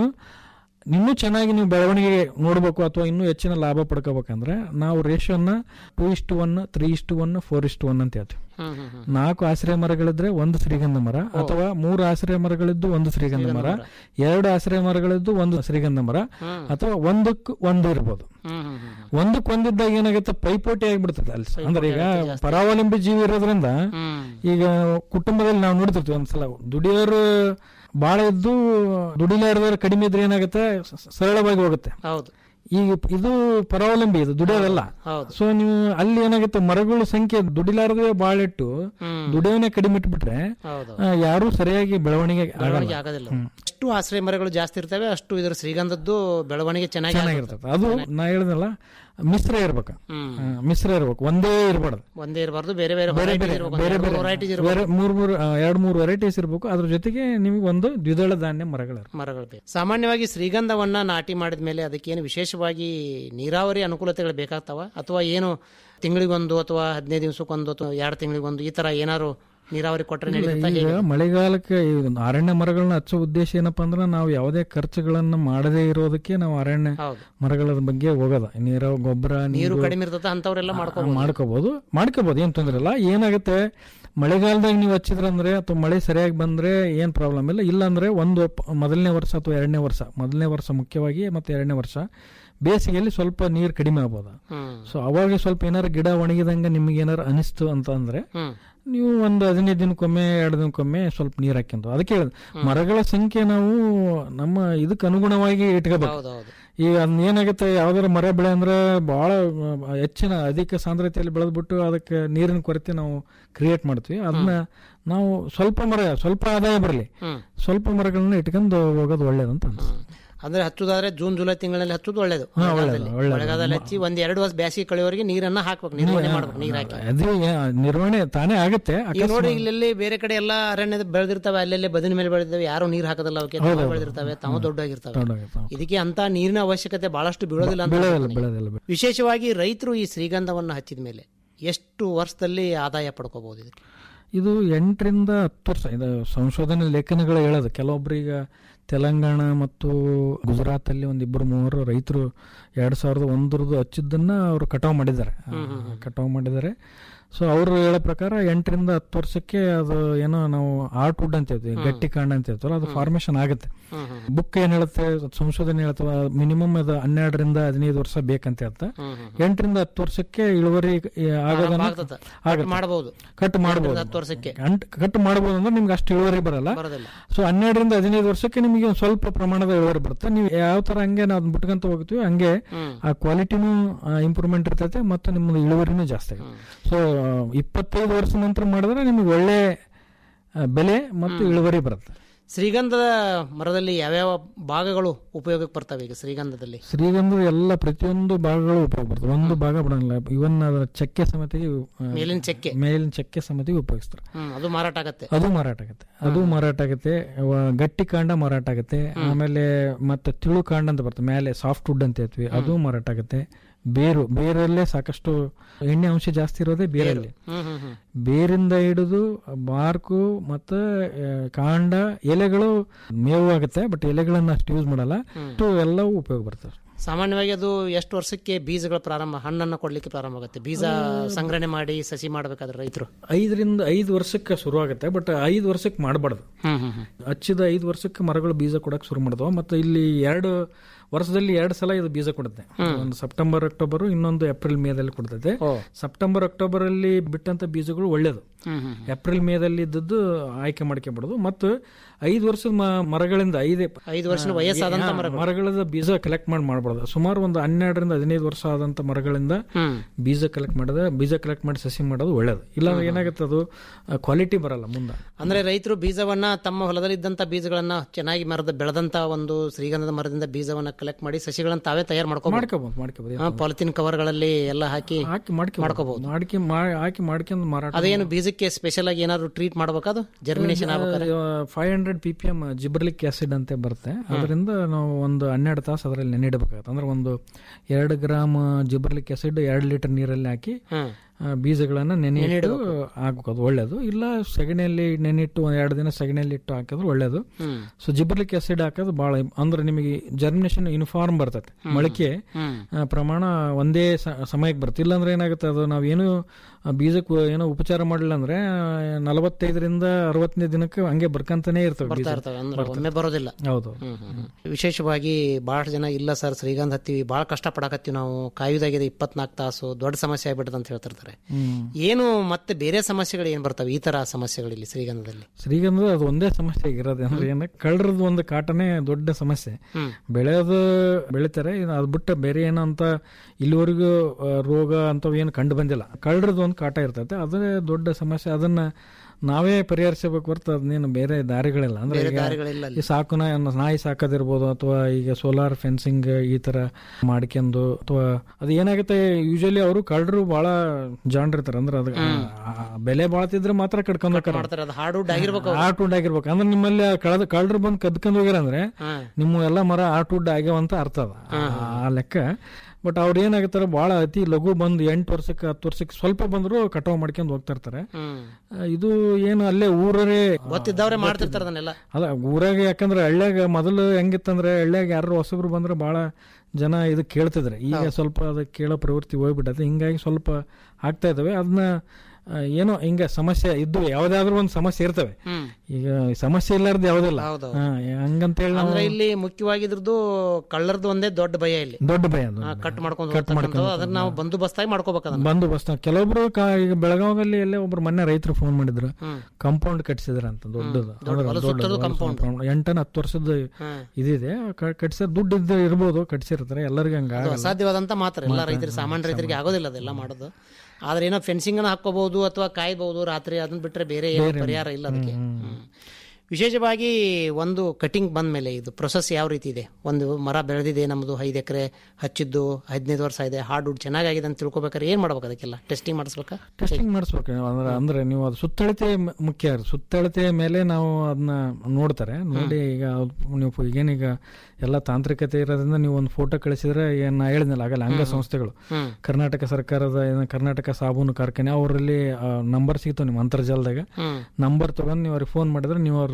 ಇನ್ನೂ ಚೆನ್ನಾಗಿ ನೀವು ಬೆಳವಣಿಗೆ ನೋಡಬೇಕು ಅಥವಾ ಇನ್ನೂ ಹೆಚ್ಚಿನ ಲಾಭ ಪಡ್ಕೋಬೇಕಂದ್ರೆ ನಾವು ರೇಷಿಯೋನ ಟೂ ಇಷ್ಟು ಒನ್ ತ್ರೀ ಇಷ್ಟು ಒನ್ ಫೋರ್ ಇಷ್ಟು ಒನ್ ಅಂತ ಹೇಳ್ತೀವಿ ಹ್ಮ್ ಹ್ಮ್ ಹ್ಮ್ ನಾಲ್ಕು ಆಶ್ರಯ ಮರಗಳಿದ್ರೆ ಒಂದು ಶ್ರೀಗಂಧ ಮರ ಅಥವಾ ಮೂರು ಆಶ್ರಯ ಮರಗಳಿದ್ದು ಒಂದು ಶ್ರೀಗಂಧ ಮರ ಎರಡು ಆಶ್ರಯ ಮರಗಳಿದ್ದು ಒಂದು ಶ್ರೀಗಂಧ ಮರ ಅಥವಾ ಒಂದಕ್ಕೆ ಒಂದು ಇರ್ಬೋದು ಹ್ಮ್ ಹ್ಮ್ ಹ್ಮ್ ಒಂದಕ್ಕೆ ಒಂದಿದ್ದಾಗ ಏನಾಗುತ್ತೆ ಪೈಪೋಟಿ ಆಗಿಬಿಡ್ತದೆ ಅಲ್ಲಿ ಅಂದ್ರೆ ಈಗ ಪರಾವಲಂಬಿ ಜೀವಿ ಇರೋದ್ರಿಂದ ಈಗ ಕುಟುಂಬದಲ್ಲಿ ನಾವು ನೋಡ್ತಿರ್ತೀವಿ ಒಂದ್ಸಲ ದುಡಿಯೋರು ಬಾಳ ಇದ್ದು ದುಡಿಲಾರದವ್ರು ಕಡಿಮೆ ಇದ್ರೆ ಏನಾಗುತ್ತೆ ಸ- ಸರಳವಾಗಿ ಹೋಗುತ್ತೆ ಹೌದು ಈಗ ಇದು ಪರಾವಲಂಬಿ ಇದು ದುಡಿಯೋದಲ್ಲ ಹೌದು. ಸೊ ನೀವು ಅಲ್ಲಿ ಏನಾಗುತ್ತೆ ಮರಗಳ ಸಂಖ್ಯೆ ದುಡಿಲಾರದೇ ಬಾಳ ಇಟ್ಟು ದುಡಿಯೋನೆ ಕಡಿಮೆ ಇಟ್ಬಿಟ್ರೆ ಹೌದು ಆ, ಯಾರೂ ಸರಿಯಾಗಿ ಬೆಳವಣಿಗೆ ಆಗಲ್ಲ ಬೆಳವಣಿಗೆ ಆಗೋದಿಲ್ಲ ಎಷ್ಟು ಆಶ್ರಯ ಮರಗಳು ಜಾಸ್ತಿ ಇರ್ತವೆ ಅಷ್ಟು ಇದರ ಶ್ರೀಗಂಧದ್ದು ಬೆಳವಣಿಗೆ ಚೆನ್ನಾಗಿ ಆಗುತ್ತೆ. ಚೆನ್ನಾಗಿರ್ತದೆ ಅದು ನಾ ಹೇಳಿದ್ನಲ್ಲ ಮಿಶ್ರ ಇರ್ಬೇಕು ಹ್ಮ್. ಆ, ಮಿಶ್ರ ಇರ್ಬೇಕು ಒಂದೇ ಇರ್ಬಾರ್ದು ಒಂದೇ ಇರಬಾರ್ದು ಬೇರೆ ಬೇರೆ ಬೇರೆ varieties ಬೇರೆ ಇರ್ಬೇಕು. ಬೇರೆ ಎರಡು ಬೇರೆ ಮೂರು varieties ಇರ್ಬೇಕು. ಬೇರೆ ಮೂರ್ ಮೂರು ಆ, ಎರಡ್ ಮೂರು ವೆರೈಟೀಸ್ ಇರ್ಬೇಕು ಅದ್ರ ಜೊತೆಗೆ ನಿಮಗೆ ಒಂದು ದ್ವಿದಳ ಧಾನ್ಯ ಮರಗಳು ಮರಗಳು ಬೇಕು ಸಾಮಾನ್ಯವಾಗಿ ಶ್ರೀಗಂಧವನ್ನ ನಾಟಿ ಮಾಡಿದ ಮೇಲೆ ಅದಕ್ಕೇನು ವಿಶೇಷವಾಗಿ ನೀರಾವರಿ ಅನುಕೂಲತೆಗಳು ಬೇಕಾಗ್ತಾವ ಅಥವಾ ಏನು ತಿಂಗಳಿಗೊಂದು ಅಥವಾ ಹದಿನೈದು ದಿವಸಕ್ಕೊಂದು ಅಥವಾ ಎರಡು ತಿಂಗಳಿಗೊಂದು ಈ ತರ ಏನಾದ್ರು ನೀರಾವರಿ ಕೊಟ್ಟರೆ ನಡೀತಾ ಈಗ ಮಳೆಗಾಲಕ್ಕೆ ಈ ಒಂದು ಅರಣ್ಯ ಮರಗಳನ್ನ ಹಚ್ಚೋ ಉದ್ದೇಶ ಏನಪ್ಪಾ ಅಂದ್ರೆ ನಾವು ಯಾವುದೇ ಖರ್ಚುಗಳನ್ನ ಮಾಡದೇ ಇರೋದಕ್ಕೆ ನಾವು ಅರಣ್ಯ ಹೌದು ಮರಗಳ ಬಗ್ಗೆ ಹೋಗೋದ ನೀರು ಗೊಬ್ಬರ ನೀರು ನೀರು ಕಡಿಮೆ ಇರ್ತದೆ ಅಂತವ್ರೆಲ್ಲ ಮಾಡ್ಕೋಬಹುದು ಮಾಡ್ಕೋಬಹುದು ಮಾಡ್ಕೋಬಹುದು ಏನ್ ತೊಂದ್ರೆ ಇಲ್ಲ ಏನಾಗುತ್ತೆ ಮಳೆಗಾಲದಾಗ ನೀವು ಹಚ್ಚಿದ್ರಂದ್ರೆ ಅಥವಾ ಮಳೆ ಸರಿಯಾಗಿ ಬಂದ್ರೆ ಏನ್ ಪ್ರಾಬ್ಲಮ್ ಇಲ್ಲ ಇಲ್ಲ ಅಂದ್ರೆ ಒಂದು ಪ- ಮೊದಲನೇ ವರ್ಷ ಅಥವಾ ಎರಡನೇ ವರ್ಷ ಮೊದಲನೇ ವರ್ಷ ಮುಖ್ಯವಾಗಿ ಮತ್ತೆ ಎರಡನೇ ವರ್ಷ ಬೇಸಿಗೆಯಲ್ಲಿ ಸ್ವಲ್ಪ ನೀರು ಕಡಿಮೆ ಆಗ್ಬೋದು ಹ್ಮ್ ಸೊ ಅವಾಗ ಸ್ವಲ್ಪ ಏನಾರು ಗಿಡ ಒಣಗಿದಂಗೆ ನಿಮ್ಗೆ ಏನಾರು ಅನಿಸ್ತು ಅಂತ ಅಂದ್ರೆ ಹ್ಮ್ ನೀವು ಒಂದು ಹದಿನೈದು ದಿನಕ್ಕೊಮ್ಮೆ ಎರಡು ದಿನಕ್ಕೊಮ್ಮೆ ಸ್ವಲ್ಪ ನೀರು ಹಾಕ್ಯಂತ ಅದಕ್ಕೆ ಹೇಳಿದ್ ಮರಗಳ ಸಂಖ್ಯೆ ನಾವು ನಮ್ಮ ಇದಕ್ಕೆ ಅನುಗುಣವಾಗಿ ಇಟ್ಕೋಬೇಕು ಹೌದೌದು ಈಗ ಅದ್ನ ಏನಾಗುತ್ತೆ ಯಾವ್ದಾರ ಮರ ಬೆಳೆ ಅಂದ್ರೆ ಬಹಳ ಆ, ಹೆಚ್ಚಿನ ಅಧಿಕ ಸಾಂದ್ರತೆಯಲ್ಲಿ ಬೆಳೆದ್ಬಿಟ್ಟು ಅದಕ್ಕೆ ನೀರಿನ ಕೊರತೆ ನಾವು ಕ್ರಿಯೇಟ್ ಮಾಡ್ತೀವಿ ಅದನ್ನ ನಾವು ಸ್ವಲ್ಪ ಮರ ಸ್ವಲ್ಪ ಆದಾಯ ಬರಲಿ ಹ್ಮ್ ಸ್ವಲ್ಪ ಮರಗಳನ್ನ ಇಟ್ಕೊಂಡು ಹೋಗೋದು ಒಳ್ಳೇದಂತ ಅನ್ಸುತ್ತೆ ಅಂದ್ರೆ ಹಚ್ಚುದಾದ್ರೆ ಜೂನ್ ಜುಲೈ ತಿಂಗಳಲ್ಲಿ ಹಚ್ಚುದು ಒಳ್ಳೇದು ಮಳೆಗಾಲದಲ್ಲಿ ಒಳ್ಳೇದು. ಮಳೆಗಾಲದಲ್ಲಿ ಹಚ್ಚಿ ಒಂದ್ ಎರಡು ವರ್ಷ ಬೇಸಿಗೆ ಕಳೆಯವರೆಗೆ ನೀರನ್ನ ಹಾಕ್ಬೇಕು ನಿರ್ವಹಣೆ ಮಾಡ್ಬೇಕು ನೀರ್ ಹಾಕಿ ಅದೇ ಏ- ನಿರ್ವಹಣೆ ತಾನೇ ಆಗುತ್ತೆ ಈಗ ಅಕಸ್ಮಾತ್- ನೋಡಿ ಇಲ್ಲೆಲ್ಲಿ ಬೇರೆ ಕಡೆ ಎಲ್ಲ ಅರಣ್ಯದ ಬೆಳೆದಿರ್ತವೆ ಅಲ್ಲೆಲ್ಲಿ ಬದಿನ ಮೇಲೆ ಬೆಳೆದಿದ್ದಾವೆ ಯಾರು ನೀರ್ ಹಾಕೋದಿಲ್ಲ ಅವಕ್ಕೆ ತಾವು ಬೆಳೆದಿರ್ತವೆ ತಾವು ದೊಡ್ಡಾಗಿರ್ತವೆ ದೊಡ್ಡಾಗಿರ್ತವೆ. ಇದಕ್ಕೆ ಅಂತ ನೀರಿನ ಅವಶ್ಯಕತೆ ಬಹಳಷ್ಟು ಬೀಳೋದಿಲ್ಲ ಅಂತ ಬೆಳೆಯೋದಿಲ್ಲ ಅನ್ಸುತ್ತೆ ನನಗೆ. ಬೆಳೆಯೋದಿಲ್ಲ ಬೆಳೆ- ವಿಶೇಷವಾಗಿ ರೈತರು ಈ ಶ್ರೀಗಂಧವನ್ನು ಹಚ್ಚಿದ ಮೇಲೆ ಎಷ್ಟು ವರ್ಷದಲ್ಲಿ ಆದಾಯ ಪಡ್ಕೋಬಹುದು ಇದಕ್ಕೆ ಇದು ಎಂಟರಿಂದ ಹತ್ತು ವರ್ಷ ಇದು ಸಂಶೋಧನೆ ಲೇಖನಗಳು ಹೇಳೋದು ಕೆಲವೊಬ್ರೀಗ ತೆಲಂಗಾಣ ಮತ್ತು ಗುಜರಾತ್ ಅಲ್ಲಿ ಒಂದಿಬ್ಬರು ಮೂವರು ರೈತರು ಎರಡ್ ಸಾವಿರದ ಒಂದರದ್ದು ಹಚ್ಚಿದ್ದನ್ನ ಅವರು ಕಟಾವ್ ಮಾಡಿದ್ದಾರೆ ಆ, ಕಟಾವ್ ಮಾಡಿದ್ದಾರೆ ಸೊ ಅವರು ಹೇಳೋ ಪ್ರಕಾರ ಎಂಟರಿಂದ ಹತ್ತು ವರ್ಷಕ್ಕೆ ಅದು ಏನೋ ನಾವು ಆರ್ಟ್ ವುಡ್ ಅಂತ ಹೇಳ್ತೀವಿ ಗಟ್ಟಿ ಕಾಂಡ ಅಂತ ಹೇಳ್ತೀವಲ್ಲ ಅದು ಫಾರ್ಮೇಶನ್ ಆಗುತ್ತೆ ಬುಕ್ ಏನ್ ಹೇಳುತ್ತೆ ಸಂಶೋಧನೆ ಹೇಳ್ತವ ಮಿನಿಮಮ್ ಅದು ಹನ್ನೆರಡರಿಂದ ಹದಿನೈದು ವರ್ಷ ಬೇಕಂತ ಹೇಳ್ತಾ ಎಂಟರಿಂದ ಹತ್ತು ವರ್ಷಕ್ಕೆ ಇಳುವರಿ ಈ, ಆಗೋದನ್ನ ಆಗ್ತದೆ. ಆಗುತ್ತೆ. ಕಟ್ ಮಾಡ್ಬೋದು. ಕಟ್ ಮಾಡಬಹುದು ಹತ್ತು ವರ್ಷಕ್ಕೆ. ಕಟ್ ಮಾಡಬಹುದು ಅಂದ್ರೆ ನಿಮ್ಗೆ ಅಷ್ಟು ಇಳುವರಿ ಬರಲ್ಲ ಬರೋದಿಲ್ಲ. ಸೊ ಹನ್ನೆರಡರಿಂದ ಹದಿನೈದು ವರ್ಷಕ್ಕೆ ನಿಮಗೆ ಒಂದು ಸ್ವಲ್ಪ ಪ್ರಮಾಣದ ಇಳುವರಿ ಬರುತ್ತೆ ನೀವು ಯಾವ ತರ ಹಂಗೆ ನಾವು ಬಿಟ್ಕೊಂತ ಹೋಗ್ತೀವಿ ಹಂಗೆ ಆ ಕ್ವಾಲಿಟಿನೂ ಇಂಪ್ರೂವ್ಮೆಂಟ್ ಇರ್ತೈತೆ ಮತ್ತು ನಿಮ್ಮದು ಇಳುವರಿನೂ ಜಾಸ್ತಿ ಆಗುತ್ತೆ ಸೊ ಇಪ್ಪತ್ತೈದು ವರ್ಷ ನಂತರ ಮಾಡಿದ್ರೆ ನಿಮಗೆ ಒಳ್ಳೆ ಆ, ಬೆಲೆ ಮತ್ತು ಇಳುವರಿ ಬರುತ್ತೆ ಶ್ರೀಗಂಧದ ಮರದಲ್ಲಿ ಯಾವ್ಯಾವ ಭಾಗಗಳು ಉಪಯೋಗಕ್ಕೆ ಬರ್ತವೆ ಈಗ ಶ್ರೀಗಂಧದಲ್ಲಿ ಶ್ರೀಗಂಧದ ಎಲ್ಲ ಪ್ರತಿಯೊಂದು ಭಾಗಗಳು ಉಪಯೋಗ ಬರ್ತವೆ ಒಂದು ಭಾಗ ಬಿಡಂಗಿಲ್ಲ ಇವನ್ ಅದರ ಚಕ್ಕೆ ಸಮೇತಿಗೆ ಆ, ಮೇಲಿನ ಚಕ್ಕೆ. ಮೇಲಿನ ಚಕ್ಕೆ ಸಮೇತಿಗೆ ಉಪಯೋಗಿಸ್ತಾರೆ ಹ್ಮ್ ಅದು ಮಾರಾಟ ಆಗತ್ತೆ ಅದು ಮಾರಾಟ ಆಗುತ್ತೆ ಅದು ಮಾರಾಟ ಆಗುತ್ತೆ ಅವ ಗಟ್ಟಿ ಕಾಂಡ ಮಾರಾಟ ಆಗುತ್ತೆ ಆಮೇಲೆ ಮತ್ತೆ ತಿಳು ಕಾಂಡ ಅಂತ ಬರ್ತದೆ ಮೇಲೆ ಸಾಫ್ಟ್ ವುಡ್ ಅಂತ ಹೇಳ್ತೀವಿ ಅದು ಮಾರಾಟ ಆಗುತ್ತೆ ಬೇರು ಬೇರಲ್ಲೇ ಸಾಕಷ್ಟು ಎಣ್ಣೆ ಅಂಶ ಜಾಸ್ತಿ ಇರೋದೇ ಬೇರಲ್ಲಿ ಹ್ಮ್ ಹ್ಮ್ ಹ್ಮ್ ಬೇರಿಂದ ಹಿಡಿದು ಬಾರ್ಕು ಮತ್ತು ಆ, ಕಾಂಡ ಎಲೆಗಳು ಮೇವು ಆಗುತ್ತೆ ಬಟ್ ಎಲೆಗಳನ್ನ ಅಷ್ಟು ಯೂಸ್ ಮಾಡಲ್ಲ ಅಷ್ಟು ಎಲ್ಲವೂ ಉಪಯೋಗ ಬರ್ತವೆ ಸಾಮಾನ್ಯವಾಗಿ ಅದು ಎಷ್ಟು ವರ್ಷಕ್ಕೆ ಬೀಜಗಳ ಪ್ರಾರಂಭ ಹಣ್ಣನ್ನು ಕೊಡ್ಲಿಕ್ಕೆ ಪ್ರಾರಂಭ ಆಗುತ್ತೆ ಬೀಜ ಸಂಗ್ರಹಣೆ ಮಾಡಿ ಸಸಿ ಮಾಡಬೇಕಾದ್ರೆ ರೈತರು ಐದರಿಂದ ಐದು ವರ್ಷಕ್ಕೆ ಶುರು ಆಗುತ್ತೆ ಬಟ್ ಐದು ವರ್ಷಕ್ಕೆ ಮಾಡಬಾರ್ದು ಹ್ಮ್ ಹ್ಮ್ ಹ್ಮ್ ಹಚ್ಚಿದ ಐದು ವರ್ಷಕ್ಕೆ ಮರಗಳು ಬೀಜ ಕೊಡಕ್ಕೆ ಶುರು ಮಾಡಿದ್ವು ಮತ್ತು ಇಲ್ಲಿ ಎರಡು ವರ್ಷದಲ್ಲಿ ಎರಡು ಸಲ ಇದು ಬೀಜ ಕೊಡುತ್ತೆ ಒಂದು ಸೆಪ್ಟೆಂಬರ್ ಅಕ್ಟೋಬರ್ ಇನ್ನೊಂದು ಏಪ್ರಿಲ್ ಮೇದಲ್ಲಿ ಕೊಡ್ತೈತೆ ಸೆಪ್ಟೆಂಬರ್ ಅಕ್ಟೋಬರ್ ಅಲ್ಲಿ ಬಿಟ್ಟಂತ ಬೀಜಗಳು ಒಳ್ಳೇದು ಏಪ್ರಿಲ್ ಮೇದಲ್ಲಿ ಇದ್ದದ್ದು ಆಯ್ಕೆ ಮಾಡ್ಕೊಬಿಡೋದು ಮತ್ತು ಐದು ವರ್ಷದ ಮ- ಮರಗಳಿಂದ ಐದೇ ಐದು ವರ್ಷದ ವಯಸ್ಸಾದಂತ ಹಾ, ಮರಗಳದ ಬೀಜ ಕಲೆಕ್ಟ್ ಮಾಡಿ ಮಾಡ್ಬಾರ್ದು ಸುಮಾರು ಒಂದು ಹನ್ನೆರಡರಿಂದ ಹದಿನೈದು ವರ್ಷ ಆದಂತ ಮರಗಳಿಂದ ಬೀಜ ಕಲೆಕ್ಟ್ ಮಾಡಿದ್ರೆ ಬೀಜ ಕಲೆಕ್ಟ್ ಮಾಡಿ ಸಸಿ ಮಾಡೋದು ಒಳ್ಳೇದು ಇಲ್ಲಾಂದ್ರೆ ಏನಾಗುತ್ತೆ ಅದು ಕ್ವಾಲಿಟಿ ಬರಲ್ಲ ಮುಂದೆ ಅಂದ್ರೆ ರೈತರು ಬೀಜವನ್ನ ತಮ್ಮ ಹೊಲದಲ್ಲಿ ಇದ್ದಂತ ಬೀಜಗಳನ್ನ ಚೆನ್ನಾಗಿ ಮರದ ಬೆಳೆದಂತ ಒಂದು ಶ್ರೀಗಂಧದ ಮರದಿಂದ ಬೀಜವನ್ನ ಕಲೆಕ್ಟ್ ಮಾಡಿ ಸಸಿಗಳನ್ನ ತಾವೇ ತಯಾರು ಮಾಡ್ಕೋಬಹುದು ಮಾಡ್ಕೋಬಹುದು ಮಾಡ್ಕೋಬಹುದು ಪಾಲಿಥಿನ್ ಕವರ್ಗಳಲ್ಲಿ ಎಲ್ಲ ಹಾಕಿ ಹಾಕಿ ಮಾಡ್ಕೋಬಹುದು ಮಾಡ್ಕಿ ಮಾ- ಹಾಕಿ ಮಾಡ್ಕೊಂಡು ಮಾರಾಟ ಅದೇನು ಬೀಜಕ್ಕೆ ಸ್ಪೆಷಲ್ ಆಗಿ ಏನಾದ್ರು ಟ್ರೀಟ್ ಮಾಡ್ಬೇಕಾದು ಜರ್ಮಿನೇಷನ್ ಆಗ್ಬೇಕಾದ್ರೆ five hundred P P M gibberellic acid ಅಂತ ಬರುತ್ತೆ ಅದರಿಂದ ನಾವು ಒಂದು ಹನ್ನೆರಡು ತಾಸು ಅದರಲ್ಲಿ ನೆನೆಡಬೇಕಾಗುತ್ತೆ ಅಂದ್ರೆ ಒಂದು ಎರಡು ಗ್ರಾಮ್ ಜಿಬ್ರಲಿಕ್ ಆಸಿಡ್ ಎರಡು ಲೀಟರ್ ನೀರಲ್ಲಿ ಹಾಕಿ ಹ್ಮ್ ಆ, ಬೀಜಗಳನ್ನ ನೆನೆಯಿಟ್ಟು ಹಾಕ್ಬೇಕು ಅದು ಒಳ್ಳೇದು ಇಲ್ಲ ಸಗಣಿಯಲ್ಲಿ ನೆನೆಯಿಟ್ಟು ಒಂದ್ ಎರಡು ದಿನ ಸಗಣಿಯಲ್ಲಿ ಇಟ್ಟು ಹಾಕಿದ್ರೆ ಒಳ್ಳೇದು ಹ್ಮ್. ಸೊ ಜಿಬ್ರಲಿಕ್ ಆಸಿಡ್ ಹಾಕೋದು ಬಹಳ ಅಂದ್ರೆ ನಿಮಗೆ ಜರ್ಮಿನೇಷನ್ ಯೂನಿಫಾರ್ಮ್ ಬರ್ತೈತೆ ಮೊಳಕೆ ಹ್ಮ್. ಆ, ಪ್ರಮಾಣ ಒಂದೇ ಸ- ಸಮಯಕ್ಕೆ ಬರುತ್ತೆ ಇಲ್ಲಾಂದ್ರೆ ಏನಾಗುತ್ತೆ ಅದು ನಾವೇನು ಆ ಬೀಜಕ್ಕೆ ಏನೋ ಉಪಚಾರ ಮಾಡಿಲ್ಲ ಅಂದ್ರೆ ಆ, ನಲವತ್ತೈದರಿಂದ ಅರವತ್ತನೇ ದಿನಕ್ಕೆ ಹಂಗೆ ಬರ್ಕಂತಾನೆ ಇರ್ತವೆ ಬೀಜ ಬರ್ತಾ ಇರ್ತವೆ ಅಂದ್ರೆ ಒಮ್ಮೆ ಬರೋದಿಲ್ಲ ಹೌದು ಹ್ಮ್, ಹ್ಮ್, ಹ್ಮ್. ವಿಶೇಷವಾಗಿ ಬಹಳಷ್ಟು ಜನ ಇಲ್ಲ ಸರ್ ಶ್ರೀಗಂಧ ಹತ್ತೀವಿ ಬಹಳ ಕಷ್ಟ ಪಡಕತ್ತೀವಿ ನಾವು ಕಾಯುವುದಾಗಿದೆ ಇಪ್ಪತ್ನಾಲ್ಕು ತಾಸು ದೊಡ್ಡ ಸಮಸ್ಯೆ ಆಗ್ಬಿಟ್ಟದ ಅಂತ ಹೇಳ್ತಿರ್ತಾರೆ ಹ್ಮ್ ಏನು ಮತ್ತೆ ಬೇರೆ ಸಮಸ್ಯೆಗಳು ಏನ್ ಬರ್ತವೆ ಈ ತರ ಸಮಸ್ಯೆಗಳಿಲ್ಲಿ ಶ್ರೀಗಂಧದಲ್ಲಿ ಶ್ರೀಗಂಧದ ಅದು ಒಂದೇ ಸಮಸ್ಯೆ ಆಗಿರೋದು ಅಂದ್ರೆ ಏನ ಕಳ್ಳರದ ಒಂದು ಕಾಟನೇ ದೊಡ್ಡ ಸಮಸ್ಯೆ ಬೆಳೆಯೋದು ಬೆಳಿತಾರೆ ಇನ್ನು ಅದ್ ಬಿಟ್ಟು ಬೇರೆ ಏನೋ ಅಂತ ಇಲ್ಲಿವರೆಗೂ ಆ, ರೋಗ ಅಂತವ್ ಏನು ಕಂಡು ಬಂದಿಲ್ಲ ಕಳ್ಳರದ್ದು ಒಂದು ಕಾಟ ಇರ್ತೈತೆ ಅದೇ ದೊಡ್ಡ ಸಮಸ್ಯೆ ಅದನ್ನ ನಾವೇ ಪರಿಹರಿಸಬೇಕು ಹೊರತು ಅದನ್ನೇನು ಬೇರೆ ದಾರಿಗಳಿಲ್ಲ ಅಂದ್ರೆ ಬೇರೆ ಈಗ ದಾರಿಗಳಿಲ್ಲ ಅಲ್ಲಿ. ಈ ಸಾಕು ನಾಯಿ ನಾಯಿ ಸಾಕೋದಿರ್ಬೋದು ಅಥವಾ ಈಗ ಸೋಲಾರ್ ಫೆನ್ಸಿಂಗ್ ಈ ತರ ಮಾಡ್ಕೊಂಡು ಅಥವಾ ಅದು ಏನಾಗುತ್ತೆ ಯೂಶಲಿ ಅವರು ಕಳ್ಳರು ಬಹಳ ಜಾಣ್ರಿರ್ತಾರೆ ಅಂದ್ರೆ ಅದ ಆ, ಬೆಲೆ ಬಾಳ್ತಿದ್ರೆ ಮಾತ್ರ ಕಡ್ಕೊಂಡ್ ಹೋಗ್ತಾರೆ ಮಾಡ್ತಾರೆ ಅದು ಹಾರ್ಡ್ ವುಡ್ ಆಗಿರ್ಬೇಕು ಅವ್ರು. ಆರ್ಟ್ ವುಡ್ ಆಗಿರ್ಬೇಕು ಅಂದ್ರೆ ನಿಮ್ಮಲ್ಲಿ ಕಳೆದ ಕಳ್ಳರು ಬಂದು ಕದ್ಕೊಂಡ್ ಹೋಗ್ಯಾರ ಅಂದ್ರೆ ಹಾ. ನಿಮ್ಮ ಎಲ್ಲ ಮರ ಆರ್ಟ್ ವುಡ್ ಆಗ್ಯಾವಂತ ಅರ್ಥ ಅದ ಆ ಲೆಕ್ಕ ಬಟ್ ಅವ್ರು ಏನಾಗತ್ತಾರ ಬಹಳ ಅತಿ ಲಘು ಬಂದು ಎಂಟು ವರ್ಷಕ್ಕೆ ಹತ್ತು ವರ್ಷಕ್ಕೆ ಸ್ವಲ್ಪ ಬಂದ್ರು ಕಟಾವ್ ಮಾಡ್ಕೊಂಡು ಹೋಗ್ತಾ ಇರ್ತಾರೆ ಹ್ಮ್ ಆ, ಇದು ಏನು ಅಲ್ಲೇ ಊರರೇ ಗೊತ್ತಿದ್ದವ್ರೆ ಮಾಡ್ತಿರ್ತಾರೆ ಅದನ್ನೆಲ್ಲ ಅಲ್ಲ ಊರಾಗ ಯಾಕಂದ್ರೆ ಹಳ್ಳ್ಯಾಗ ಮೊದಲು ಹೆಂಗಿತ್ತಂದ್ರೆ ಹಳ್ಳ್ಯಾಗ ಯಾರು ಹೊಸಬ್ರು ಬಂದ್ರೆ ಬಹಳ ಜನ ಇದು ಕೇಳ್ತಿದ್ರೆ ಈಗ ಸ್ವಲ್ಪ ಅದು ಕೇಳೋ ಪ್ರವೃತ್ತಿ ಹೋಗ್ಬಿಟ್ಟದೆ ಹಿಂಗಾಗಿ ಸ್ವಲ್ಪ ಆಗ್ತಾ ಇದಾವೆ ಅದನ್ನ ಆ, ಏನೋ ಹಿಂಗ ಸಮಸ್ಯೆ ಇದ್ದು ಯಾವ್ದಾದ್ರು ಒಂದು ಸಮಸ್ಯೆ ಇರ್ತವೆ ಹ್ಮ್. ಈಗ ಸಮಸ್ಯೆ ಇಲ್ಲಾರ್ದು ಯಾವುದಿಲ್ಲ ಹೌದೌದು. ಹಾ, ಹಂಗಂತೇಳಿ ನಾವು ಅಂದ್ರೆ ಇಲ್ಲಿ ಮುಖ್ಯವಾಗಿ ಇದ್ರದ್ದು ಕಳ್ಳರದ್ದು ಒಂದೇ ದೊಡ್ಡ ಭಯ ಇಲ್ಲಿ ದೊಡ್ಡ ಭಯ ಅದು ಹಾ, ಕಟ್ ಮಾಡ್ಕೊಂಡು ಹೋಗ್ತಕ್ಕಂಥದ್ದು ಅದನ್ನ ನಾವು ಬಂದೋಬಸ್ತಾಗಿ ಮಾಡ್ಕೋಬೇಕು ಅದನ್ನ ಬಂದೋಬಸ್ತ್ ಕೆಲವೊಬ್ರು ಕಾ- ಈಗ ಬೆಳಗಾವಲ್ಲಿ ಎಲ್ಲೇ ಒಬ್ರು ಮೊನ್ನೆ ರೈತರು ಫೋನ್ ಮಾಡಿದ್ರು ಕಾಂಪೌಂಡ್ ಕಟ್ಸಿದ್ರ ಅಂತ ದೊಡ್ಡದು ಅಂದ್ರೆ ಹೊಲ ದೊಡ್ಡದು ಸುತ್ತಲೂ ಹೊಲ compound. compound. ಎಂಟನ ಹತ್ತು ವರ್ಷದ ಹ್ಮ್. ಇದಿದೆ ಕ- ಕಟ್ಸಿರ್ ದುಡ್ಡು ಇದ್ದ ಇರ್ಬೋದು ಕಟ್ಸಿರ್ತಾರೆ ಎಲ್ಲರಿಗೂ ಹಂಗ ಅದು ಅಸಾಧ್ಯವಾದಂತ ಮಾತ್ರ ಎಲ್ಲ ರೈತರಿಗೆ ಸಾಮಾನ್ಯ ರೈತರಿಗೆ ಆಗೋದಿಲ್ಲ ಅದೆಲ್ಲ ಮಾಡೋದು ಆದ್ರೆ ಏನೋ ಫೆನ್ಸಿಂಗ್ ಅನ್ನ ಹಾಕೋಬಹುದು ಅಥವಾ ಕಾಯ್ಬಹುದು ರಾತ್ರಿ ಅದನ್ನ ಬಿಟ್ರೆ ಬೇರೆ ಏನೋ ಪರಿಹಾರ ಇಲ್ಲ ಅದಕ್ಕೆ ಹ್ಮ್. ವಿಶೇಷವಾಗಿ ಒಂದು ಕಟಿಂಗ್ ಬಂದ ಮೇಲೆ ಇದು ಪ್ರೊಸೆಸ್ ಯಾವ ರೀತಿ ಇದೆ ಒಂದು ಮರ ಬೆಳೆದಿದೆ ನಮ್ಮದು ಐದು ಎಕರೆ ಹಚ್ಚಿದ್ದು ಹದಿನೈದು ವರ್ಷ ಇದೆ ಹಾರ್ಡ್ ವುಡ್ ಚೆನ್ನಾಗಿದೆ ಅಂತ ತಿಳ್ಕೊಬೇಕಾದ್ರೆ ಏನ್ ಮಾಡ್ಬೇಕು ಅದಕ್ಕೆಲ್ಲ ಟೆಸ್ಟಿಂಗ್ ಮಾಡಿಸ್ಬೇಕಾ ಟೆಸ್ಟಿಂಗ್ ಮಾಡಿಸ್ಬೇಕು ಅಂದ್ರೆ ಅಂದ್ರೆ ನೀವು ಅದು ಸುತ್ತಳತೆ ಮ- ಮುಖ್ಯ ಸುತ್ತಳತೆ ಮೇಲೆ ನಾವು ಅದನ್ನ ನೋಡ್ತಾರೆ ನೋಡಿ ಈಗ ಅದ್ ನೀವು ಈಗೇನೀಗ ಎಲ್ಲ ತಾಂತ್ರಿಕತೆ ಇರೋದ್ರಿಂದ ನೀವು ಒಂದು ಫೋಟೋ ಕಳಿಸಿದ್ರೆ ಏನ್ ನಾ ಹೇಳಿದ್ನಲ್ಲ ಆಗಲ್ಲ ಅಂಗಸಂಸ್ಥೆಗಳು ಕರ್ನಾಟಕ ಸರ್ಕಾರದ ಏನು ಕರ್ನಾಟಕ ಸಾಬೂನು ಕಾರ್ಖಾನೆ ಅವರಲ್ಲಿ ನಂಬರ್ ಸಿಗ್ತಾವ ನಿಮ್ಮ ಅಂತರ್ಜಾಲದಾಗ ಹ್ಮ್. ನಂಬರ್ ತಗೊಂಡು ನೀವು ಅವ್ರಿಗೆ ಫೋನ್ ಮಾಡಿದ್ರೆ ನೀವು ಅವ್ರ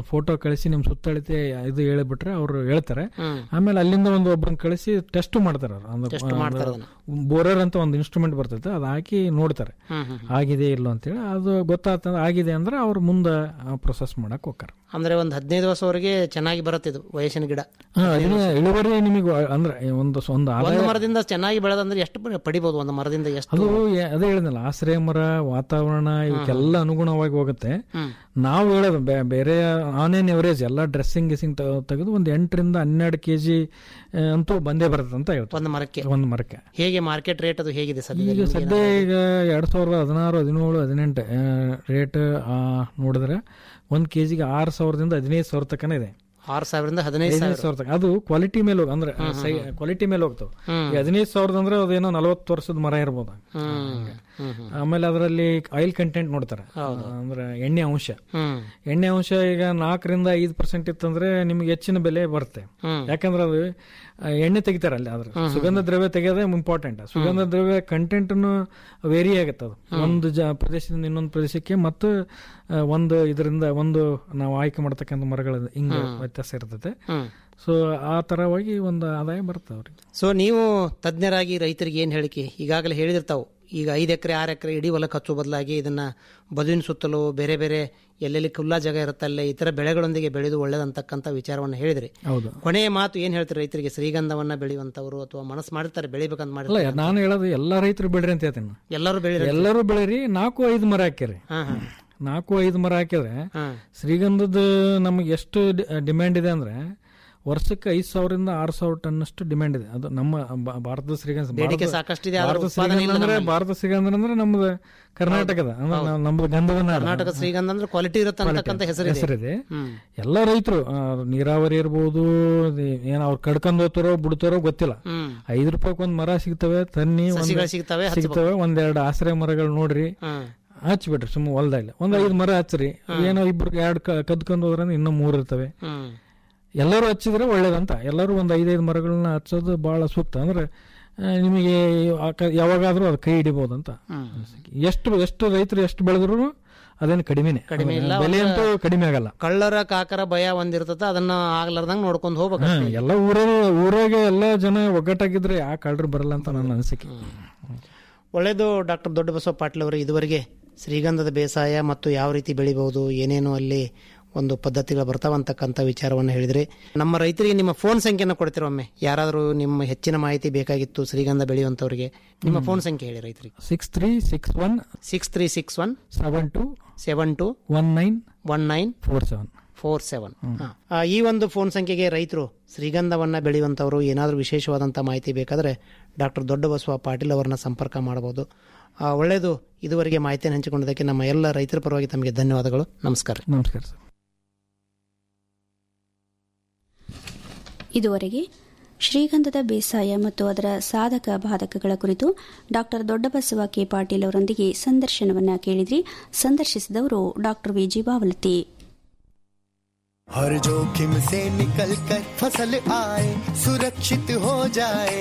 ಫೋಟೋ ಕಳಿಸಿ ನಿಮ್ ಸುತ್ತಳತೆ ಇದು ಹೇಳಿಬಿಟ್ರೆ ಅವರು ಹೇಳ್ತಾರೆ ಹ್ಮ್. ಆಮೇಲೆ ಅಲ್ಲಿಂದ ಒಂದು ಒಬ್ಬರನ್ನ ಕಳಿಸಿ ಟೆಸ್ಟ್ ಮಾಡ್ತಾರೆ ಅವ್ರು. Test ಮಾಡ್ತಾರೆ ಅದನ್ನ. ಬೋರರ್ ಅಂತ ಒಂದು ಇನ್ಸ್ಟ್ರೂಮೆಂಟ್ ಬರ್ತೈತೆ ಅದು ಹಾಕಿ ನೋಡ್ತಾರೆ ಹ್ಮ್, ಹ್ಮ್, ಆಗಿದೆ ಇಲ್ಲೋ ಅಂತೇಳಿ ಅದು ಗೊತ್ತಾತ ಆಗಿದೆ ಅಂದ್ರೆ ಅವ್ರು ಮುಂದೆ ಪ್ರೊಸೆಸ್ ಮಾಡಕ್ ಹೋಗ್ತಾರೆ ಅಂದ್ರೆ ಒಂದು ಹದಿನೈದು ವರ್ಷವರೆಗೆ ಚೆನ್ನಾಗಿ ಬರುತ್ತೆ ಇದು ವಯಸ್ಸಿನ ಗಿಡ ಹಾ, ಇದನ್ನ ಇಳುವರಿ ನಿಮಗೆ ಅಂದ್ರೆ ಒಂದು ಒಂದು ಆದಾಯ ಒಂದು ಮರದಿಂದ ಚೆನ್ನಾಗಿ ಬೆಳೆದಂದ್ರೆ ಎಷ್ಟು ಪ- ಪಡಿಬೋದು ಒಂದು ಮರದಿಂದ ಎಷ್ಟು ಅದು ಎ- ಅದೇ ಹೇಳಿದ್ನಲ್ಲ ಆಶ್ರಯ ಮರ ವಾತಾವರಣ ಇವಕ್ಕೆಲ್ಲ ಅನುಗುಣವಾಗಿ ಹೋಗುತ್ತೆ ಹ್ಮ್. ನಾವು ಹೇಳೋದು ಬೇ- ಬೇರೆ ಆನ್ ಎನ್ ಎವರೇಜ್ ಎಲ್ಲ ಡ್ರೆಸ್ಸಿಂಗ್ ಗಿಸ್ಸಿಂಗ್ ತೆಗೆದು ಒಂದು ಎಂಟರಿಂದ ಹನ್ನೆರಡು ಕೆ ಜಿ ಅಂತೂ ಬಂದೇ ಬರುತ್ತೆ ಅಂತ ಹೇಳ್ತಾರೆ ಒಂದು ಮರಕ್ಕೆ ಒಂದು ಮರಕ್ಕೆ ಹೇಗೆ ಮಾರ್ಕೆಟ್ ರೇಟ್ ಅದು ಹೇಗಿದೆ ಸದ್ಯದಲ್ಲಿ ಈಗ ನಿಮ್ಗೆ ಸದ್ಯ ಈಗ ಎರಡ್ ಸಾವಿರದ ಹದಿನಾರು ಹದಿನೇಳು ಹದಿನೆಂಟು ರೇಟ್ ನೋಡಿದ್ರೆ ಒಂದ್ ಕೆಜಿಗೆ ಆರು ಸಾವಿರದಿಂದ ಹದಿನೈದು ಸಾವಿರ ತನಕ ಇದೆ ಆರು ಸಾವಿರದಿಂದ ಹದಿನೈದು ಹದಿನೈದು ಸಾವಿರ ಸಾವಿರ ತನಕ ಅದು ಕ್ವಾಲಿಟಿ ಮೇಲೆ ಹೋಗ್- ಅಂದ್ರೆ ಕ್ವಾಲಿಟಿ ಮೇಲೆ ಹೋಗ್ತಾವ ಹ್ಮ್. ಈ ಹದಿನೈದು ಸಾವಿರದ ಅಂದ್ರೆ ಅದೇನೋ ನಲವತ್ತು ವರ್ಷದ ಮರ ಇರ್ಬೋದು ಹ್ಮ್ ಹ್ಮ್ ಹ್ಮ್ ಆಮೇಲೆ ಅದರಲ್ಲಿ ಆಯಿಲ್ ಕಂಟೆಂಟ್ ನೋಡ್ತಾರೆ ಅಂದ್ರೆ ಎಣ್ಣೆ ಅಂಶ ಹ್ಮ್ ಎಣ್ಣೆ ಅಂಶ ಈಗ ನಾಲ್ಕರಿಂದ ಐದು ಪರ್ಸೆಂಟ್ ಇತ್ತಂದ್ರೆ ನಿಮ್ಗೆ ಹೆಚ್ಚಿನ ಬೆಲೆ ಬರುತ್ತೆ ಹ್ಮ್. ಯಾಕಂದ್ರೆ ಅದು ಆ, ಎಣ್ಣೆ ತೆಗಿತಾರೆ ಅಲ್ಲಿ ಅದ್ರ ಸುಗಂಧ ದ್ರವ್ಯ ತೆಗೆಯೋದೇ ಇಂಪಾರ್ಟೆಂಟ್ ಸುಗಂಧ ದ್ರವ್ಯ ಕಂಟೆಂಟ್ ವೇರಿ ಆಗುತ್ತೆ ಅದು ಒಂದು ಜ ಪ್ರದೇಶದಿಂದ ಇನ್ನೊಂದು ಪ್ರದೇಶಕ್ಕೆ ಮತ್ತು ಆ, ಒಂದು ಇದರಿಂದ ಒಂದು ನಾವು ಆಯ್ಕೆ ಮಾಡ್ತಕ್ಕಂಥ ಮರಗಳ ಹಿಂಗ ವ್ಯತ್ಯಾಸ ಇರ್ತದೆ ಹ್ಮ್ ಸೊ ಆ ತರವಾಗಿ ಒಂದು ಆದಾಯ ಬರುತ್ತೆ ಅವ್ರಿಗೆ ಸೊ ನೀವು ತಜ್ಞರಾಗಿ ರೈತರಿಗೆ ಏನು ಹೇಳಿಕೆ ಈಗಾಗಲೇ ಹೇಳಿದಿರ್ತಾವು ಈಗ ಐದು ಎಕರೆ ಆರು ಎಕರೆ ಇಡೀ ಹೊಲಕ್ಕೆ ಹಚ್ಚೋ ಬದಲಾಗಿ ಇದನ್ನ ಬದುವಿನ ಸುತ್ತಲೂ ಬೇರೆ ಬೇರೆ ಎಲ್ಲೆಲ್ಲಿ ಖುಲ್ಲಾ ಜಾಗ ಇರುತ್ತಲ್ಲೇ ಇತರ ಬೆಳೆಗಳೊಂದಿಗೆ ಬೆಳೆದು ಒಳ್ಳೇದಂತಕ್ಕಂಥ ವಿಚಾರವನ್ನು ಹೇಳಿದ್ರಿ ಹೌದು ಕೊನೆಯ ಮಾತು ಏನು ಹೇಳ್ತೀರಿ ರೈತರಿಗೆ ಶ್ರೀಗಂಧವನ್ನ ಬೆಳೆಯುವಂತವರು ಅಥವಾ ಮನಸ್ಸು ಮಾಡಿರ್ತಾರೆ ಬೆಳಿಬೇಕಂತ ಅಲ್ಲ ಮಾಡಿರ್ತಾರೆ ನಾನು ಹೇಳೋದು ಎಲ್ಲಾ ರೈತರು ಬೆಳ್ರಿ ಅಂತ ಹೇಳ್ತೀನಿ ನಾನು. ಎಲ್ಲರೂ ಬೆಳಿ ಎಲ್ಲರೂ ಬೆಳಿರಿ ನಾಲ್ಕು ಐದು ಮರ ಹಾಕಿರಿ ಹಾ ಹಾ ನಾಲ್ಕು ಐದು ಮರ ಹಾಕಿದ್ರೆ ಹಾ ಶ್ರೀಗಂಧದ ನಮಗೆ ಎಷ್ಟು ಡಿಮ್ಯಾಂಡ್ ಇದೆ ಅಂದ್ರೆ ವರ್ಷಕ್ಕೆ ಐದು ಸಾವಿರದಿಂದ ಆರು ಸಾವಿರ ಟನ್ ಅಷ್ಟು ಡಿಮ್ಯಾಂಡ್ ಇದೆ ಅದು ನಮ್ಮ ಬ- ಭಾರತದ ಶ್ರೀಗಂಧ ಬೇಡಿಕೆ ಭಾರತ- ಸಾಕಷ್ಟಿದೆ, ಆದ್ರೆ ಭಾರತ ಉತ್ಪಾದನೆ ಶ್ರೀಗಂಧ ಇಲ್ಲ ಅಂದ್ರೆ ನಮ್ಮಲ್ಲಿ. ಭಾರತ ಶ್ರೀಗಂಧ ಅಂದ್ರೆ ನಮ್ದು ಕರ್ನಾಟಕದ ಅಂದ್ರೆ ನಾವು- ನಮ್ದು ಗಂಧದ ನಾಡು ಕರ್ನಾಟಕ ಶ್ರೀಗಂಧ ಅಂದ್ರೆ ಕ್ವಾಲಿಟಿ ಇರುತ್ತೆ ಅಂತಕ್ಕಂಥ ಹೆಸರಿದೆ ಹೆಸರಿದೆ ಹ್ಮ್ ಎಲ್ಲ ರೈತರು ನೀರಾವರಿ ಇರ್ಬೋದು ಏನ ಅವ್ರು ಕಡ್ಕೊಂಡ್ ಹೋಗ್ತಾರೋ ಬಿಡ್ತಾರೋ ಗೊತ್ತಿಲ್ಲ ಹ್ಮ್ ಐದು ರೂಪಾಯಿ ಒಂದ್ ಮರ ಸಿಗ್ತವೆ ತನ್ನಿ ಒಂದ್ ಸಸಿಗಳು ಸಿಗ್ತವೆ ಸಿಗ್ತವೆ ಒಂದೆರಡು ಆಶ್ರಯ ಮರಗಳು ನೋಡ್ರಿ ಹ್ಮ್ ಹಚ್ಬಿಟ್ರಿ ಸುಮ್ಮ ಹೊಲ್ದಲ್ಲಿ ಒಂದ್ ಐದು ಮರ ಹಚ್ಚ್ರಿ ಏನೋ ಇಬ್ರು ಎರಡು ಕದ್ಕೊಂಡ್ ಹೋದ್ರೆ ಇನ್ನೂ ಮೂರ್ ಇರ್ತವೆ ಹ್ಮ್ ಎಲ್ಲರೂ ಹಚ್ಚಿದ್ರೆ ಒಳ್ಳೇದಂತ ಎಲ್ಲರೂ ಒಂದ್ ಐದೈದು ಮರಗಳನ್ನ ಹಚ್ಚೋದು ಬಹಳ ಸೂಕ್ತ ಅಂದ್ರೆ ಆ, ನಿಮಗೆ ಆಕ- ಯಾವಾಗಾದ್ರೂ ಅದು ಕೈ ಹಿಡಿಬಹುದು ಅಂತ ಎಷ್ಟು ಎಷ್ಟು ರೈತರು ಎಷ್ಟು ಬೆಳೆದ್ರು ಅದೇನು ಕಡಿಮೆನೆ ಕಡಿಮೆ ಇಲ್ಲ, ಬೆಲೆ ಅಂತೂ ಕಡಿಮೆ ಆಗಲ್ಲ ಕಳ್ಳರ ಕಾಕರ ಭಯ ಒಂದಿರ್ತದ ಅದನ್ನ ಆಗ್ಲಾರ್ದಂಗ್ ನೋಡ್ಕೊಂಡು ಹೋಗ್ಬೇಕು ಹಾ, ಎಲ್ಲ ಊರ ಊರಾಗ ಎಲ್ಲ ಜನ ಒಗ್ಗಟ್ಟಾಗಿದ್ರೆ ಆ ಕಳ್ಳರು ಬರಲ್ಲ ಅಂತ ನನ್ನ ಅನಿಸಿಕೆ ಒಳ್ಳೆಯದು ಡಾಕ್ಟರ್ ದೊಡ್ಡ ಬಸವ ಪಾಟೀಲ್ ಅವರು ಇದುವರೆಗೆ ಶ್ರೀಗಂಧದ ಬೇಸಾಯ ಮತ್ತು ಯಾವ ರೀತಿ ಬೆಳಿಬಹುದು ಏನೇನು ಅಲ್ಲಿ ಒಂದು ಪದ್ಧತಿಗಳು ಬರ್ತಾವಂತಕ್ಕಂಥ ವಿಚಾರವನ್ನು ಹೇಳಿದ್ರಿ ನಮ್ಮ ರೈತರಿಗೆ ನಿಮ್ಮ ಫೋನ್ ಸಂಖ್ಯೆನ ಕೊಡ್ತೀರ ಒಮ್ಮೆ ಯಾರಾದರೂ ನಿಮ್ಮ ಹೆಚ್ಚಿನ ಮಾಹಿತಿ ಬೇಕಾಗಿತ್ತು ಶ್ರೀಗಂಧ ಬೆಳೆಯುವಂಥವ್ರಿಗೆ ನಿಮ್ಮ ಫೋನ್ ಸಂಖ್ಯೆ ಹೇಳಿ ರೈತರಿಗೆ six three six one six three six one seven two seven two one nine one nine four seven four seven ಈ ಒಂದು ಫೋನ್ ಸಂಖ್ಯೆಗೆ ರೈತರು ಶ್ರೀಗಂಧವನ್ನ ಬೆಳೆಯುವಂಥವ್ರು ಏನಾದರೂ ವಿಶೇಷವಾದಂಥ ಮಾಹಿತಿ ಬೇಕಾದರೆ ಡಾಕ್ಟರ್ ದೊಡ್ಡ ಬಸವ ಪಾಟೀಲ್ ಅವರನ್ನ ಸಂಪರ್ಕ ಮಾಡಬಹುದು ಆ, ಒಳ್ಳೆಯದು ಇದುವರೆಗೆ ಮಾಹಿತಿಯನ್ನು ಹಂಚಿಕೊಂಡದಕ್ಕೆ ನಮ್ಮ ಎಲ್ಲ ರೈತರ ಪರವಾಗಿ ತಮಗೆ ಧನ್ಯವಾದಗಳು ನಮಸ್ಕಾರ ನಮಸ್ಕಾರ ಸರ್ ಇದುವರೆಗೆ ಶ್ರೀಗಂಧದ ಬೇಸಾಯ ಮತ್ತು ಅದರ ಸಾಧಕ ಬಾಧಕಗಳ ಕುರಿತು ಡಾಕ್ಟರ್ ದೊಡ್ಡಬಸವ ಕೆ ಪಾಟೀಲ್ ಅವರೊಂದಿಗೆ ಸಂದರ್ಶನವನ್ನ ಕೇಳಿದ್ರಿ ಸಂದರ್ಶಿಸಿದವರು ಡಾಕ್ಟರ್ ವಿಜಿ ಬಾವಲತಿ हर जोखिम से निकल कर फसल आए सुरक्षित हो जाए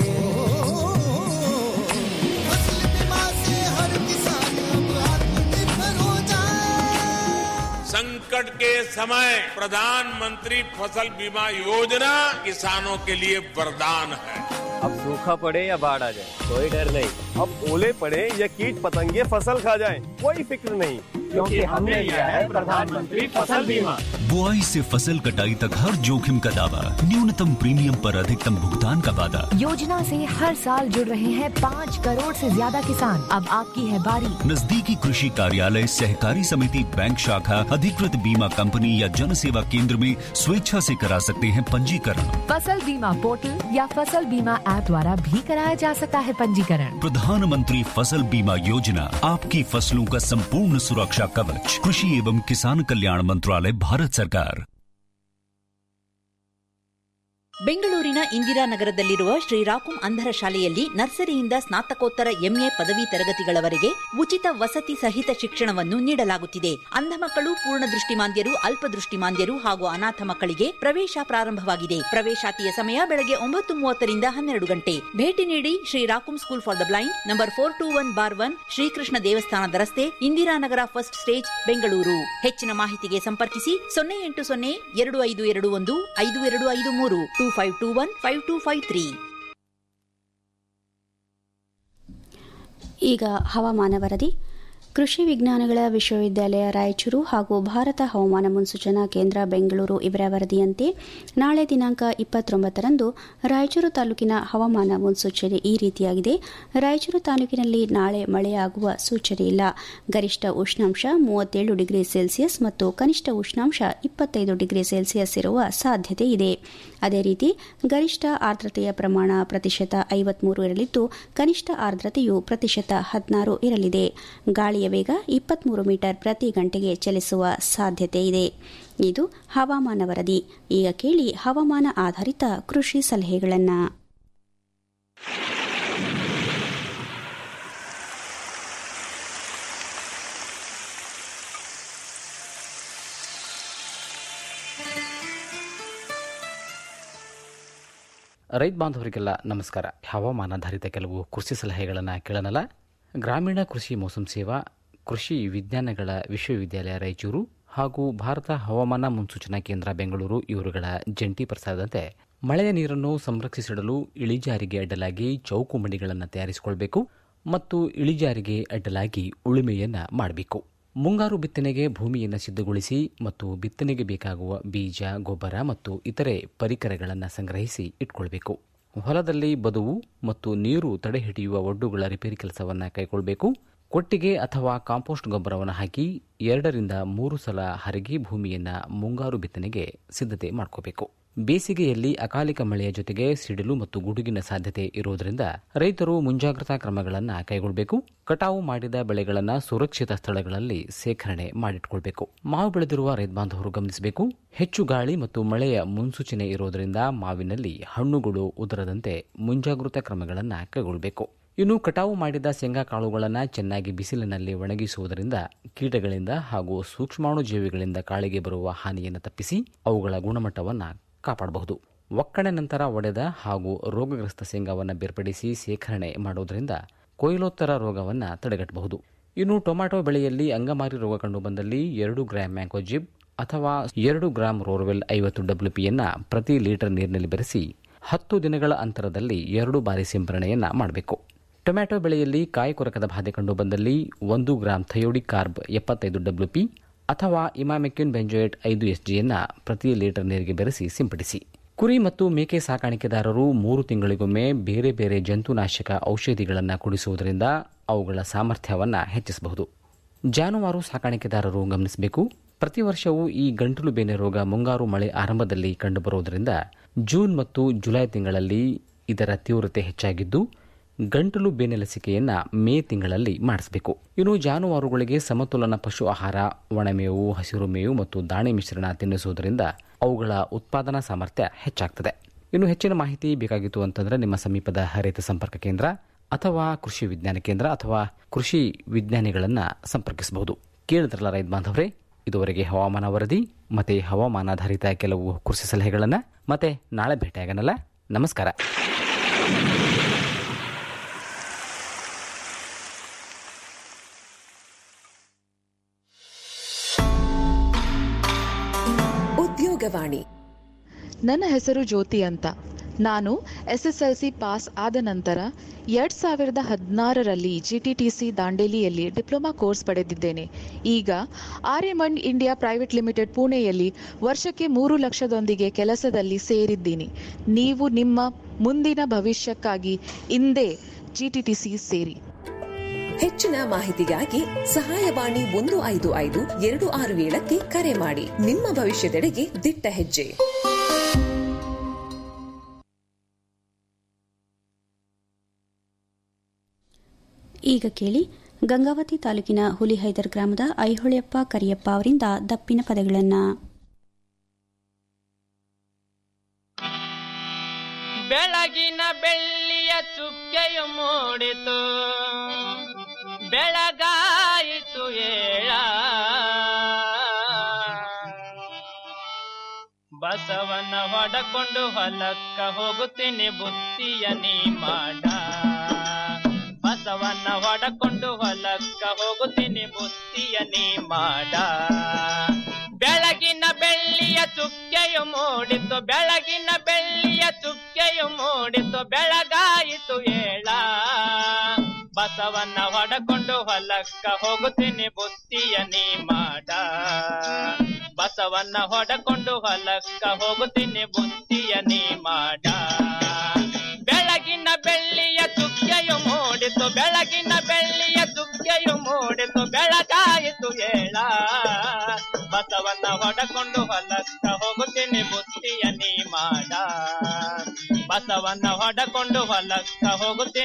फसल बीमा से हर किसान अब आत्मनिर्भर हो जाए संकट के समय प्रधानमंत्री फसल बीमा योजना किसानों के लिए वरदान है अब सूखा पड़े या बाढ़ आ जाए कोई डर नहीं अब ओले पड़े या कीट पतंगे फसल खा जाए कोई फिक्र नहीं क्योंकि हमने लिया है प्रधानमंत्री फसल बीमा बुआई से फसल कटाई तक हर जोखिम का दावा न्यूनतम प्रीमियम पर अधिकतम भुगतान का वादा योजना से हर साल जुड़ रहे हैं पाँच करोड़ से ज्यादा किसान अब आपकी है बारी नजदीकी कृषि कार्यालय सहकारी समिति बैंक शाखा अधिकृत बीमा कंपनी या जन सेवा केंद्र में स्वेच्छा से करा सकते हैं पंजीकरण फसल बीमा पोर्टल या फसल बीमा ऐप द्वारा भी कराया जा सकता है पंजीकरण प्रधानमंत्री फसल बीमा योजना आपकी फसलों का संपूर्ण सुरक्षा कवच कृषि एवं किसान कल्याण मंत्रालय भारत सरकार ಬೆಂಗಳೂರಿನ ಇಂದಿರಾನಗರದಲ್ಲಿರುವ ಶ್ರೀರಾಕುಂ ಅಂಧರ ಶಾಲೆಯಲ್ಲಿ ನರ್ಸರಿಯಿಂದ ಸ್ನಾತಕೋತ್ತರ ಎಂಎ ಪದವಿ ತರಗತಿಗಳವರೆಗೆ ಉಚಿತ ವಸತಿ ಸಹಿತ ಶಿಕ್ಷಣವನ್ನು ನೀಡಲಾಗುತ್ತಿದೆ ಅಂಧ ಮಕ್ಕಳು ಪೂರ್ಣ ದೃಷ್ಟಿಮಾಂದ್ಯರು ಅಲ್ಪದೃಷ್ಟಿಮಾಂದ್ಯರು ಹಾಗೂ ಅನಾಥ ಮಕ್ಕಳಿಗೆ ಪ್ರವೇಶ ಪ್ರಾರಂಭವಾಗಿದೆ ಪ್ರವೇಶಾತಿಯ ಸಮಯ ಬೆಳಗ್ಗೆ ಒಂಬತ್ತು ಮೂವತ್ತರಿಂದ ಹನ್ನೆರಡು ಗಂಟೆ ಭೇಟಿ ನೀಡಿ ಶ್ರೀರಾಕುಂ school for the blind number four two one bar one Shrikrishna ದೇವಸ್ಥಾನದ ರಸ್ತೆ ಇಂದಿರಾನಗರ ಫಸ್ಟ್ ಸ್ಟೇಜ್ ಬೆಂಗಳೂರು ಹೆಚ್ಚಿನ ಮಾಹಿತಿಗೆ ಸಂಪರ್ಕಿಸಿ ಸೊನ್ನೆ ಎಂಟು ಸೊನ್ನೆ ಎರಡು ಐದು ಎರಡು ಒಂದು ಐದು ಎರಡು ಐದು ಮೂರು two five two one five two five three ಈಗ ಹವಾಮಾನ ವರದಿ ಕೃಷಿ ವಿಜ್ಞಾನಗಳ ವಿಶ್ವವಿದ್ಯಾಲಯ ರಾಯಚೂರು ಹಾಗೂ ಭಾರತ ಹವಾಮಾನ ಮುನ್ಸೂಚನಾ ಕೇಂದ್ರ ಬೆಂಗಳೂರು ಇವರ ವರದಿಯಂತೆ ನಾಳೆ ದಿನಾಂಕ ಇಪ್ಪತ್ತೊಂಬತ್ತರಂದು ರಾಯಚೂರು ತಾಲೂಕಿನ ಹವಾಮಾನ ಮುನ್ಸೂಚನೆ ಈ ರೀತಿಯಾಗಿದೆ ರಾಯಚೂರು ತಾಲೂಕಿನಲ್ಲಿ ನಾಳೆ ಮಳೆಯಾಗುವ ಸೂಚನೆ ಇಲ್ಲ ಗರಿಷ್ಠ ಉಷ್ಣಾಂಶ ಮೂವತ್ತೇಳು ಡಿಗ್ರಿ ಸೆಲ್ಸಿಯಸ್ ಮತ್ತು ಕನಿಷ್ಠ ಉಷ್ಣಾಂಶ ಇಪ್ಪತ್ತೈದು ಡಿಗ್ರಿ ಸೆಲ್ಸಿಯಸ್ ಇರುವ ಸಾಧ್ಯತೆ ಇದೆ ಅದೇ ರೀತಿ ಗರಿಷ್ಠ ಆರ್ದ್ರತೆಯ ಪ್ರಮಾಣ ಪ್ರತಿಶತ ಐವತ್ಮೂರು ಇರಲಿದ್ದು ಕನಿಷ್ಠ ಆರ್ದ್ರತೆಯು ಪ್ರತಿಶತ ಹದಿನಾರು ಇರಲಿದೆ ಗಾಳಿಯ ವೇಗ ಇಪ್ಪತ್ಮೂರು ಮೀಟರ್ ಪ್ರತಿ ಗಂಟೆಗೆ ಚಲಿಸುವ ಸಾಧ್ಯತೆ ಇದೆ ಇದು ಹವಾಮಾನ ವರದಿ ಈಗ ಕೇಳಿ ಹವಾಮಾನ ಆಧಾರಿತ ಕೃಷಿ ಸಲಹೆಗಳನ್ನು ರೈತ ಬಾಂಧವರಿಗೆಲ್ಲ ನಮಸ್ಕಾರ ಹವಾಮಾನಾಧಾರಿತ ಕೆಲವು ಕೃಷಿ ಸಲಹೆಗಳನ್ನು ಕೇಳೋಣಲ್ಲ ಗ್ರಾಮೀಣ ಕೃಷಿ ಮೋಸಂ ಸೇವಾ ಕೃಷಿ ವಿಜ್ಞಾನಗಳ ವಿಶ್ವವಿದ್ಯಾಲಯ ರಾಯಚೂರು ಹಾಗೂ ಭಾರತ ಹವಾಮಾನ ಮುನ್ಸೂಚನಾ ಕೇಂದ್ರ ಬೆಂಗಳೂರು ಇವರುಗಳ ಜಂಟಿ ಪ್ರಸಾರದಂತೆ ಮಳೆಯ ನೀರನ್ನು ಸಂರಕ್ಷಿಸಿಡಲು ಇಳಿಜಾರಿಗೆ ಅಡ್ಡಲಾಗಿ ಚೌಕು ಮಡಿಗಳನ್ನು ತಯಾರಿಸಿಕೊಳ್ಬೇಕು ಮತ್ತು ಇಳಿಜಾರಿಗೆ ಅಡ್ಡಲಾಗಿ ಉಳುಮೆಯನ್ನ ಮಾಡಬೇಕು ಮುಂಗಾರು ಬಿತ್ತನೆಗೆ ಭೂಮಿಯನ್ನು ಸಿದ್ಧಗೊಳಿಸಿ ಮತ್ತು ಬಿತ್ತನೆಗೆ ಬೇಕಾಗುವ ಬೀಜ ಗೊಬ್ಬರ ಮತ್ತು ಇತರೆ ಪರಿಕರಗಳನ್ನು ಸಂಗ್ರಹಿಸಿ ಇಟ್ಕೊಳ್ಬೇಕು ಹೊಲದಲ್ಲಿ ಬದುವು ಮತ್ತು ನೀರು ತಡೆಹಿಡಿಯುವ ಒಡ್ಡುಗಳ ರಿಪೇರಿ ಕೆಲಸವನ್ನು ಕೈಗೊಳ್ಳಬೇಕು ಕೊಟ್ಟಿಗೆ ಅಥವಾ ಕಾಂಪೋಸ್ಟ್ ಗೊಬ್ಬರವನ್ನು ಹಾಕಿ ಎರಡರಿಂದ ಮೂರು ಸಲ ಹರಗಿ ಭೂಮಿಯನ್ನ ಮುಂಗಾರು ಬಿತ್ತನೆಗೆ ಸಿದ್ಧತೆ ಮಾಡ್ಕೋಬೇಕು ಬೇಸಿಗೆಯಲ್ಲಿ ಅಕಾಲಿಕ ಮಳೆಯ ಜೊತೆಗೆ ಸಿಡಿಲು ಮತ್ತು ಗುಡುಗಿನ ಸಾಧ್ಯತೆ ಇರುವುದರಿಂದ ರೈತರು ಮುಂಜಾಗ್ರತಾ ಕ್ರಮಗಳನ್ನು ಕೈಗೊಳ್ಳಬೇಕು ಕಟಾವು ಮಾಡಿದ ಬೆಳೆಗಳನ್ನು ಸುರಕ್ಷಿತ ಸ್ಥಳಗಳಲ್ಲಿ ಸೇಖರಣೆ ಮಾಡಿಟ್ಕೊಳ್ಬೇಕು ಮಾವು ಬೆಳೆದಿರುವ ರೈತ ಬಾಂಧವರು ಗಮನಿಸಬೇಕು ಹೆಚ್ಚು ಗಾಳಿ ಮತ್ತು ಮಳೆಯ ಮುನ್ಸೂಚನೆ ಇರುವುದರಿಂದ ಮಾವಿನಲ್ಲಿ ಹಣ್ಣುಗಳು ಉದರದಂತೆ ಮುಂಜಾಗೃತಾ ಕ್ರಮಗಳನ್ನು ಕೈಗೊಳ್ಳಬೇಕು ಇನ್ನು ಕಟಾವು ಮಾಡಿದ ಶೇಂಗಾ ಕಾಳುಗಳನ್ನು ಚೆನ್ನಾಗಿ ಬಿಸಿಲಿನಲ್ಲಿ ಒಣಗಿಸುವುದರಿಂದ ಕೀಟಗಳಿಂದ ಹಾಗೂ ಸೂಕ್ಷ್ಮಾಣುಜೀವಿಗಳಿಂದ ಕಾಳಿಗೆ ಬರುವ ಹಾನಿಯನ್ನು ತಪ್ಪಿಸಿ ಅವುಗಳ ಗುಣಮಟ್ಟವನ್ನು ಕಾಪಾಡಬಹುದು ಒಕ್ಕಣೆ ನಂತರ ಒಡೆದ ಹಾಗೂ ರೋಗಗ್ರಸ್ತ ಶೇಂಗಾವನ್ನು ಬೇರ್ಪಡಿಸಿ ಸೇಖರಣೆ ಮಾಡುವುದರಿಂದ ಕೊಯ್ಲೋತ್ತರ ರೋಗವನ್ನು ತಡೆಗಟ್ಟಬಹುದು ಇನ್ನು ಟೊಮ್ಯಾಟೊ ಬೆಳೆಯಲ್ಲಿ ಅಂಗಮಾರಿ ರೋಗ ಕಂಡುಬಂದಲ್ಲಿ ಎರಡು ಗ್ರಾಂ ಮ್ಯಾಂಕೋಜಿಬ್ ಅಥವಾ ಎರಡು ಗ್ರಾಂ ರೋರ್ವೆಲ್ ಐವತ್ತು ಡಬ್ಲ್ಯೂಪಿಯನ್ನ ಪ್ರತಿ ಲೀಟರ್ ನೀರಿನಲ್ಲಿ ಬೆರೆಸಿ ಹತ್ತು ದಿನಗಳ ಅಂತರದಲ್ಲಿ ಎರಡು ಬಾರಿ ಸಿಂಪರಣೆಯನ್ನ ಮಾಡಬೇಕು ಟೊಮ್ಯಾಟೊ ಬೆಳೆಯಲ್ಲಿ ಕಾಯಿ ಕೊರಕದ ಬಾಧೆ ಕಂಡುಬಂದಲ್ಲಿ ಒಂದು ಗ್ರಾಂ ಥಯೋಡಿಕ್ ಕಾರ್ಬ್ ಎಪ್ಪತ್ತೈದು ಡಬ್ಲ್ಯೂಪಿ ಅಥವಾ ಇಮಾಮೆಕ್ಯೂನ್ ಬೆಂಜೋಯೇಟ್ ಐದು ಎಸ್ಜಿಯನ್ನ ಪ್ರತಿ ಲೀಟರ್ ನೀರಿಗೆ ಬೆರೆಸಿ ಸಿಂಪಡಿಸಿ ಕುರಿ ಮತ್ತು ಮೇಕೆ ಸಾಕಾಣಿಕೆದಾರರು ಮೂರು ತಿಂಗಳಿಗೊಮ್ಮೆ ಬೇರೆ ಬೇರೆ ಜಂತುನಾಶಕ ಔಷಧಿಗಳನ್ನು ಕುಡಿಸುವುದರಿಂದ ಅವುಗಳ ಸಾಮರ್ಥ್ಯವನ್ನು ಹೆಚ್ಚಿಸಬಹುದು ಜಾನುವಾರು ಸಾಕಾಣಿಕೆದಾರರು ಗಮನಿಸಬೇಕು ಪ್ರತಿ ವರ್ಷವೂ ಈ ಗಂಟಲು ಬೇನೆ ರೋಗ ಮುಂಗಾರು ಮಳೆ ಆರಂಭದಲ್ಲಿ ಕಂಡುಬರುವುದರಿಂದ ಜೂನ್ ಮತ್ತು ಜುಲೈ ತಿಂಗಳಲ್ಲಿ ಇದರ ತೀವ್ರತೆ ಹೆಚ್ಚಾಗಿದ್ದು ಗಂಟಲು ಬೇನೆ ಲಸಿಕೆಯನ್ನ ಮೇ ತಿಂಗಳಲ್ಲಿ ಮಾಡಿಸಬೇಕು ಇನ್ನು ಜಾನುವಾರುಗಳಿಗೆ ಸಮತೋಲನ ಪಶು ಆಹಾರ ಒಣಮೇವು ಹಸಿರು ಮೇವು ಮತ್ತು ದಾಣೆ ಮಿಶ್ರಣ ತಿನ್ನಿಸುವುದರಿಂದ ಅವುಗಳ ಉತ್ಪಾದನಾ ಸಾಮರ್ಥ್ಯ ಹೆಚ್ಚಾಗ್ತದೆ ಇನ್ನು ಹೆಚ್ಚಿನ ಮಾಹಿತಿ ಬೇಕಾಗಿತ್ತು ಅಂತಂದ್ರೆ ನಿಮ್ಮ ಸಮೀಪದ ರೈತ ಸಂಪರ್ಕ ಕೇಂದ್ರ ಅಥವಾ ಕೃಷಿ ವಿಜ್ಞಾನ ಕೇಂದ್ರ ಅಥವಾ ಕೃಷಿ ವಿಜ್ಞಾನಿಗಳನ್ನ ಸಂಪರ್ಕಿಸಬಹುದು ಕೇಳಿದ್ರಲ್ಲ ರೈತ ಬಾಂಧವರೇ ಇದುವರೆಗೆ ಹವಾಮಾನ ವರದಿ ಮತ್ತೆ ಹವಾಮಾನಾಧಾರಿತ ಕೆಲವು ಕೃಷಿ ಸಲಹೆಗಳನ್ನ ಮತ್ತೆ ನಾಳೆ ಭೇಟಿಯಾಗನಲ್ಲ ನಮಸ್ಕಾರ ಉದ್ಯೋಗವಾಣಿ ನನ್ನ ಹೆಸರು ಜ್ಯೋತಿ ಅಂತ ನಾನು ಎಸ್ಎಸ್ಎಲ್ಸಿ ಪಾಸ್ ಆದ ನಂತರ ಎರಡ್ ಸಾವಿರದ ಹದಿನಾರರಲ್ಲಿ ಜಿಟಿಟಿಸಿ ದಾಂಡೇಲಿಯಲ್ಲಿ ಡಿಪ್ಲೊಮಾ ಕೋರ್ಸ್ ಪಡೆದಿದ್ದೇನೆ ಈಗ ಆರ್ಯಮಂಡ್ ಇಂಡಿಯಾ ಪ್ರೈವೇಟ್ ಲಿಮಿಟೆಡ್ ಪುಣೆಯಲ್ಲಿ ವರ್ಷಕ್ಕೆ ಮೂರು ಲಕ್ಷದೊಂದಿಗೆ ಕೆಲಸದಲ್ಲಿ ಸೇರಿದ್ದೀನಿ ನೀವು ನಿಮ್ಮ ಮುಂದಿನ ಭವಿಷ್ಯಕ್ಕಾಗಿ ಇಂದೇ ಜಿಟಿಟಿಸಿ ಸೇರಿ ಹೆಚ್ಚಿನ ಮಾಹಿತಿಗಾಗಿ ಸಹಾಯವಾಣಿ ಒಂದು ಐದು ಐದು ಎರಡು ಆರು ಏಳಕ್ಕೆ ಕರೆ ಮಾಡಿ ನಿಮ್ಮ ಭವಿಷ್ಯದೆಡೆಗೆ ದಿಟ್ಟ ಹೆಜ್ಜೆ ಈಗ ಕೇಳಿ ಗಂಗಾವತಿ ತಾಲೂಕಿನ ಹುಲಿಹೈದರ್ ಗ್ರಾಮದ ಐಹೊಳೆಯಪ್ಪ ಕರಿಯಪ್ಪ ಅವರಿಂದ ದಪ್ಪಿನ ಪದಗಳನ್ನು ಬೆಳಗಿನ ಬೆಳ್ಳಿಯ ಚುಕ್ಕೆಯು ಮೂಡಿತು ಬೆಳಗಾಯಿತು ಏಳ ಬಸವನ ಹೊಡಕೊಂಡು ಹೊಲಕ್ಕ ಹೋಗುತ್ತೀನಿ ಬುತ್ತಿಯ ನೀ ಮಾಡ ಬಸವನ ಹೊಡಕೊಂಡು ಹೊಲಕ್ಕ ಹೋಗುತ್ತೀನಿ ಬುತ್ತಿಯ ನೀ ಮಾಡ ಬೆಳಗಿನ ಬೆಳ್ಳಿಯ ಚುಕ್ಕೆಯು ಮೂಡಿತು ಬೆಳಗಿನ ಬೆಳ್ಳಿಯ ಚುಕ್ಕೆಯು ಮೂಡಿತು ಬೆಳಗಾಯಿತು ಏಳ ಬಸವನ್ನ ಹೊಡಕೊಂಡು ಹೊಲಕ್ಕ ಹೋಗುತ್ತೀನಿ ಬುತ್ತಿಯ ನೀ ಮಾಡ ಬಸವನ್ನ ಹೊಡಕೊಂಡು ಹೊಲಕ್ಕ ಹೋಗುತ್ತೀನಿ ಬುತ್ತಿಯ ನೀ ಮಾಡ ಬೆಳಗಿನ ಬೆಳ್ಳಿಯ ಚುಕ್ಕೆಯು ಮೂಡಿತು ಬೆಳಗಿನ ಬೆಳ್ಳಿಯ ಚುಕ್ಕೆಯು ಮೂಡಿತು ಬೆಳಗಾಯಿತು ಏಳ ಬಸವನ್ನ ಹೊಡಕೊಂಡು ಹೊಲಕ್ಕ ಹೋಗುತ್ತೀನಿ ಬುತ್ತಿಯ ನೀ ಮಾಡ ಬಸವನ್ನ ಹೊಡಕೊಂಡು ಹೊಲಕ್ಕ ಹೋಗುತ್ತೀನಿ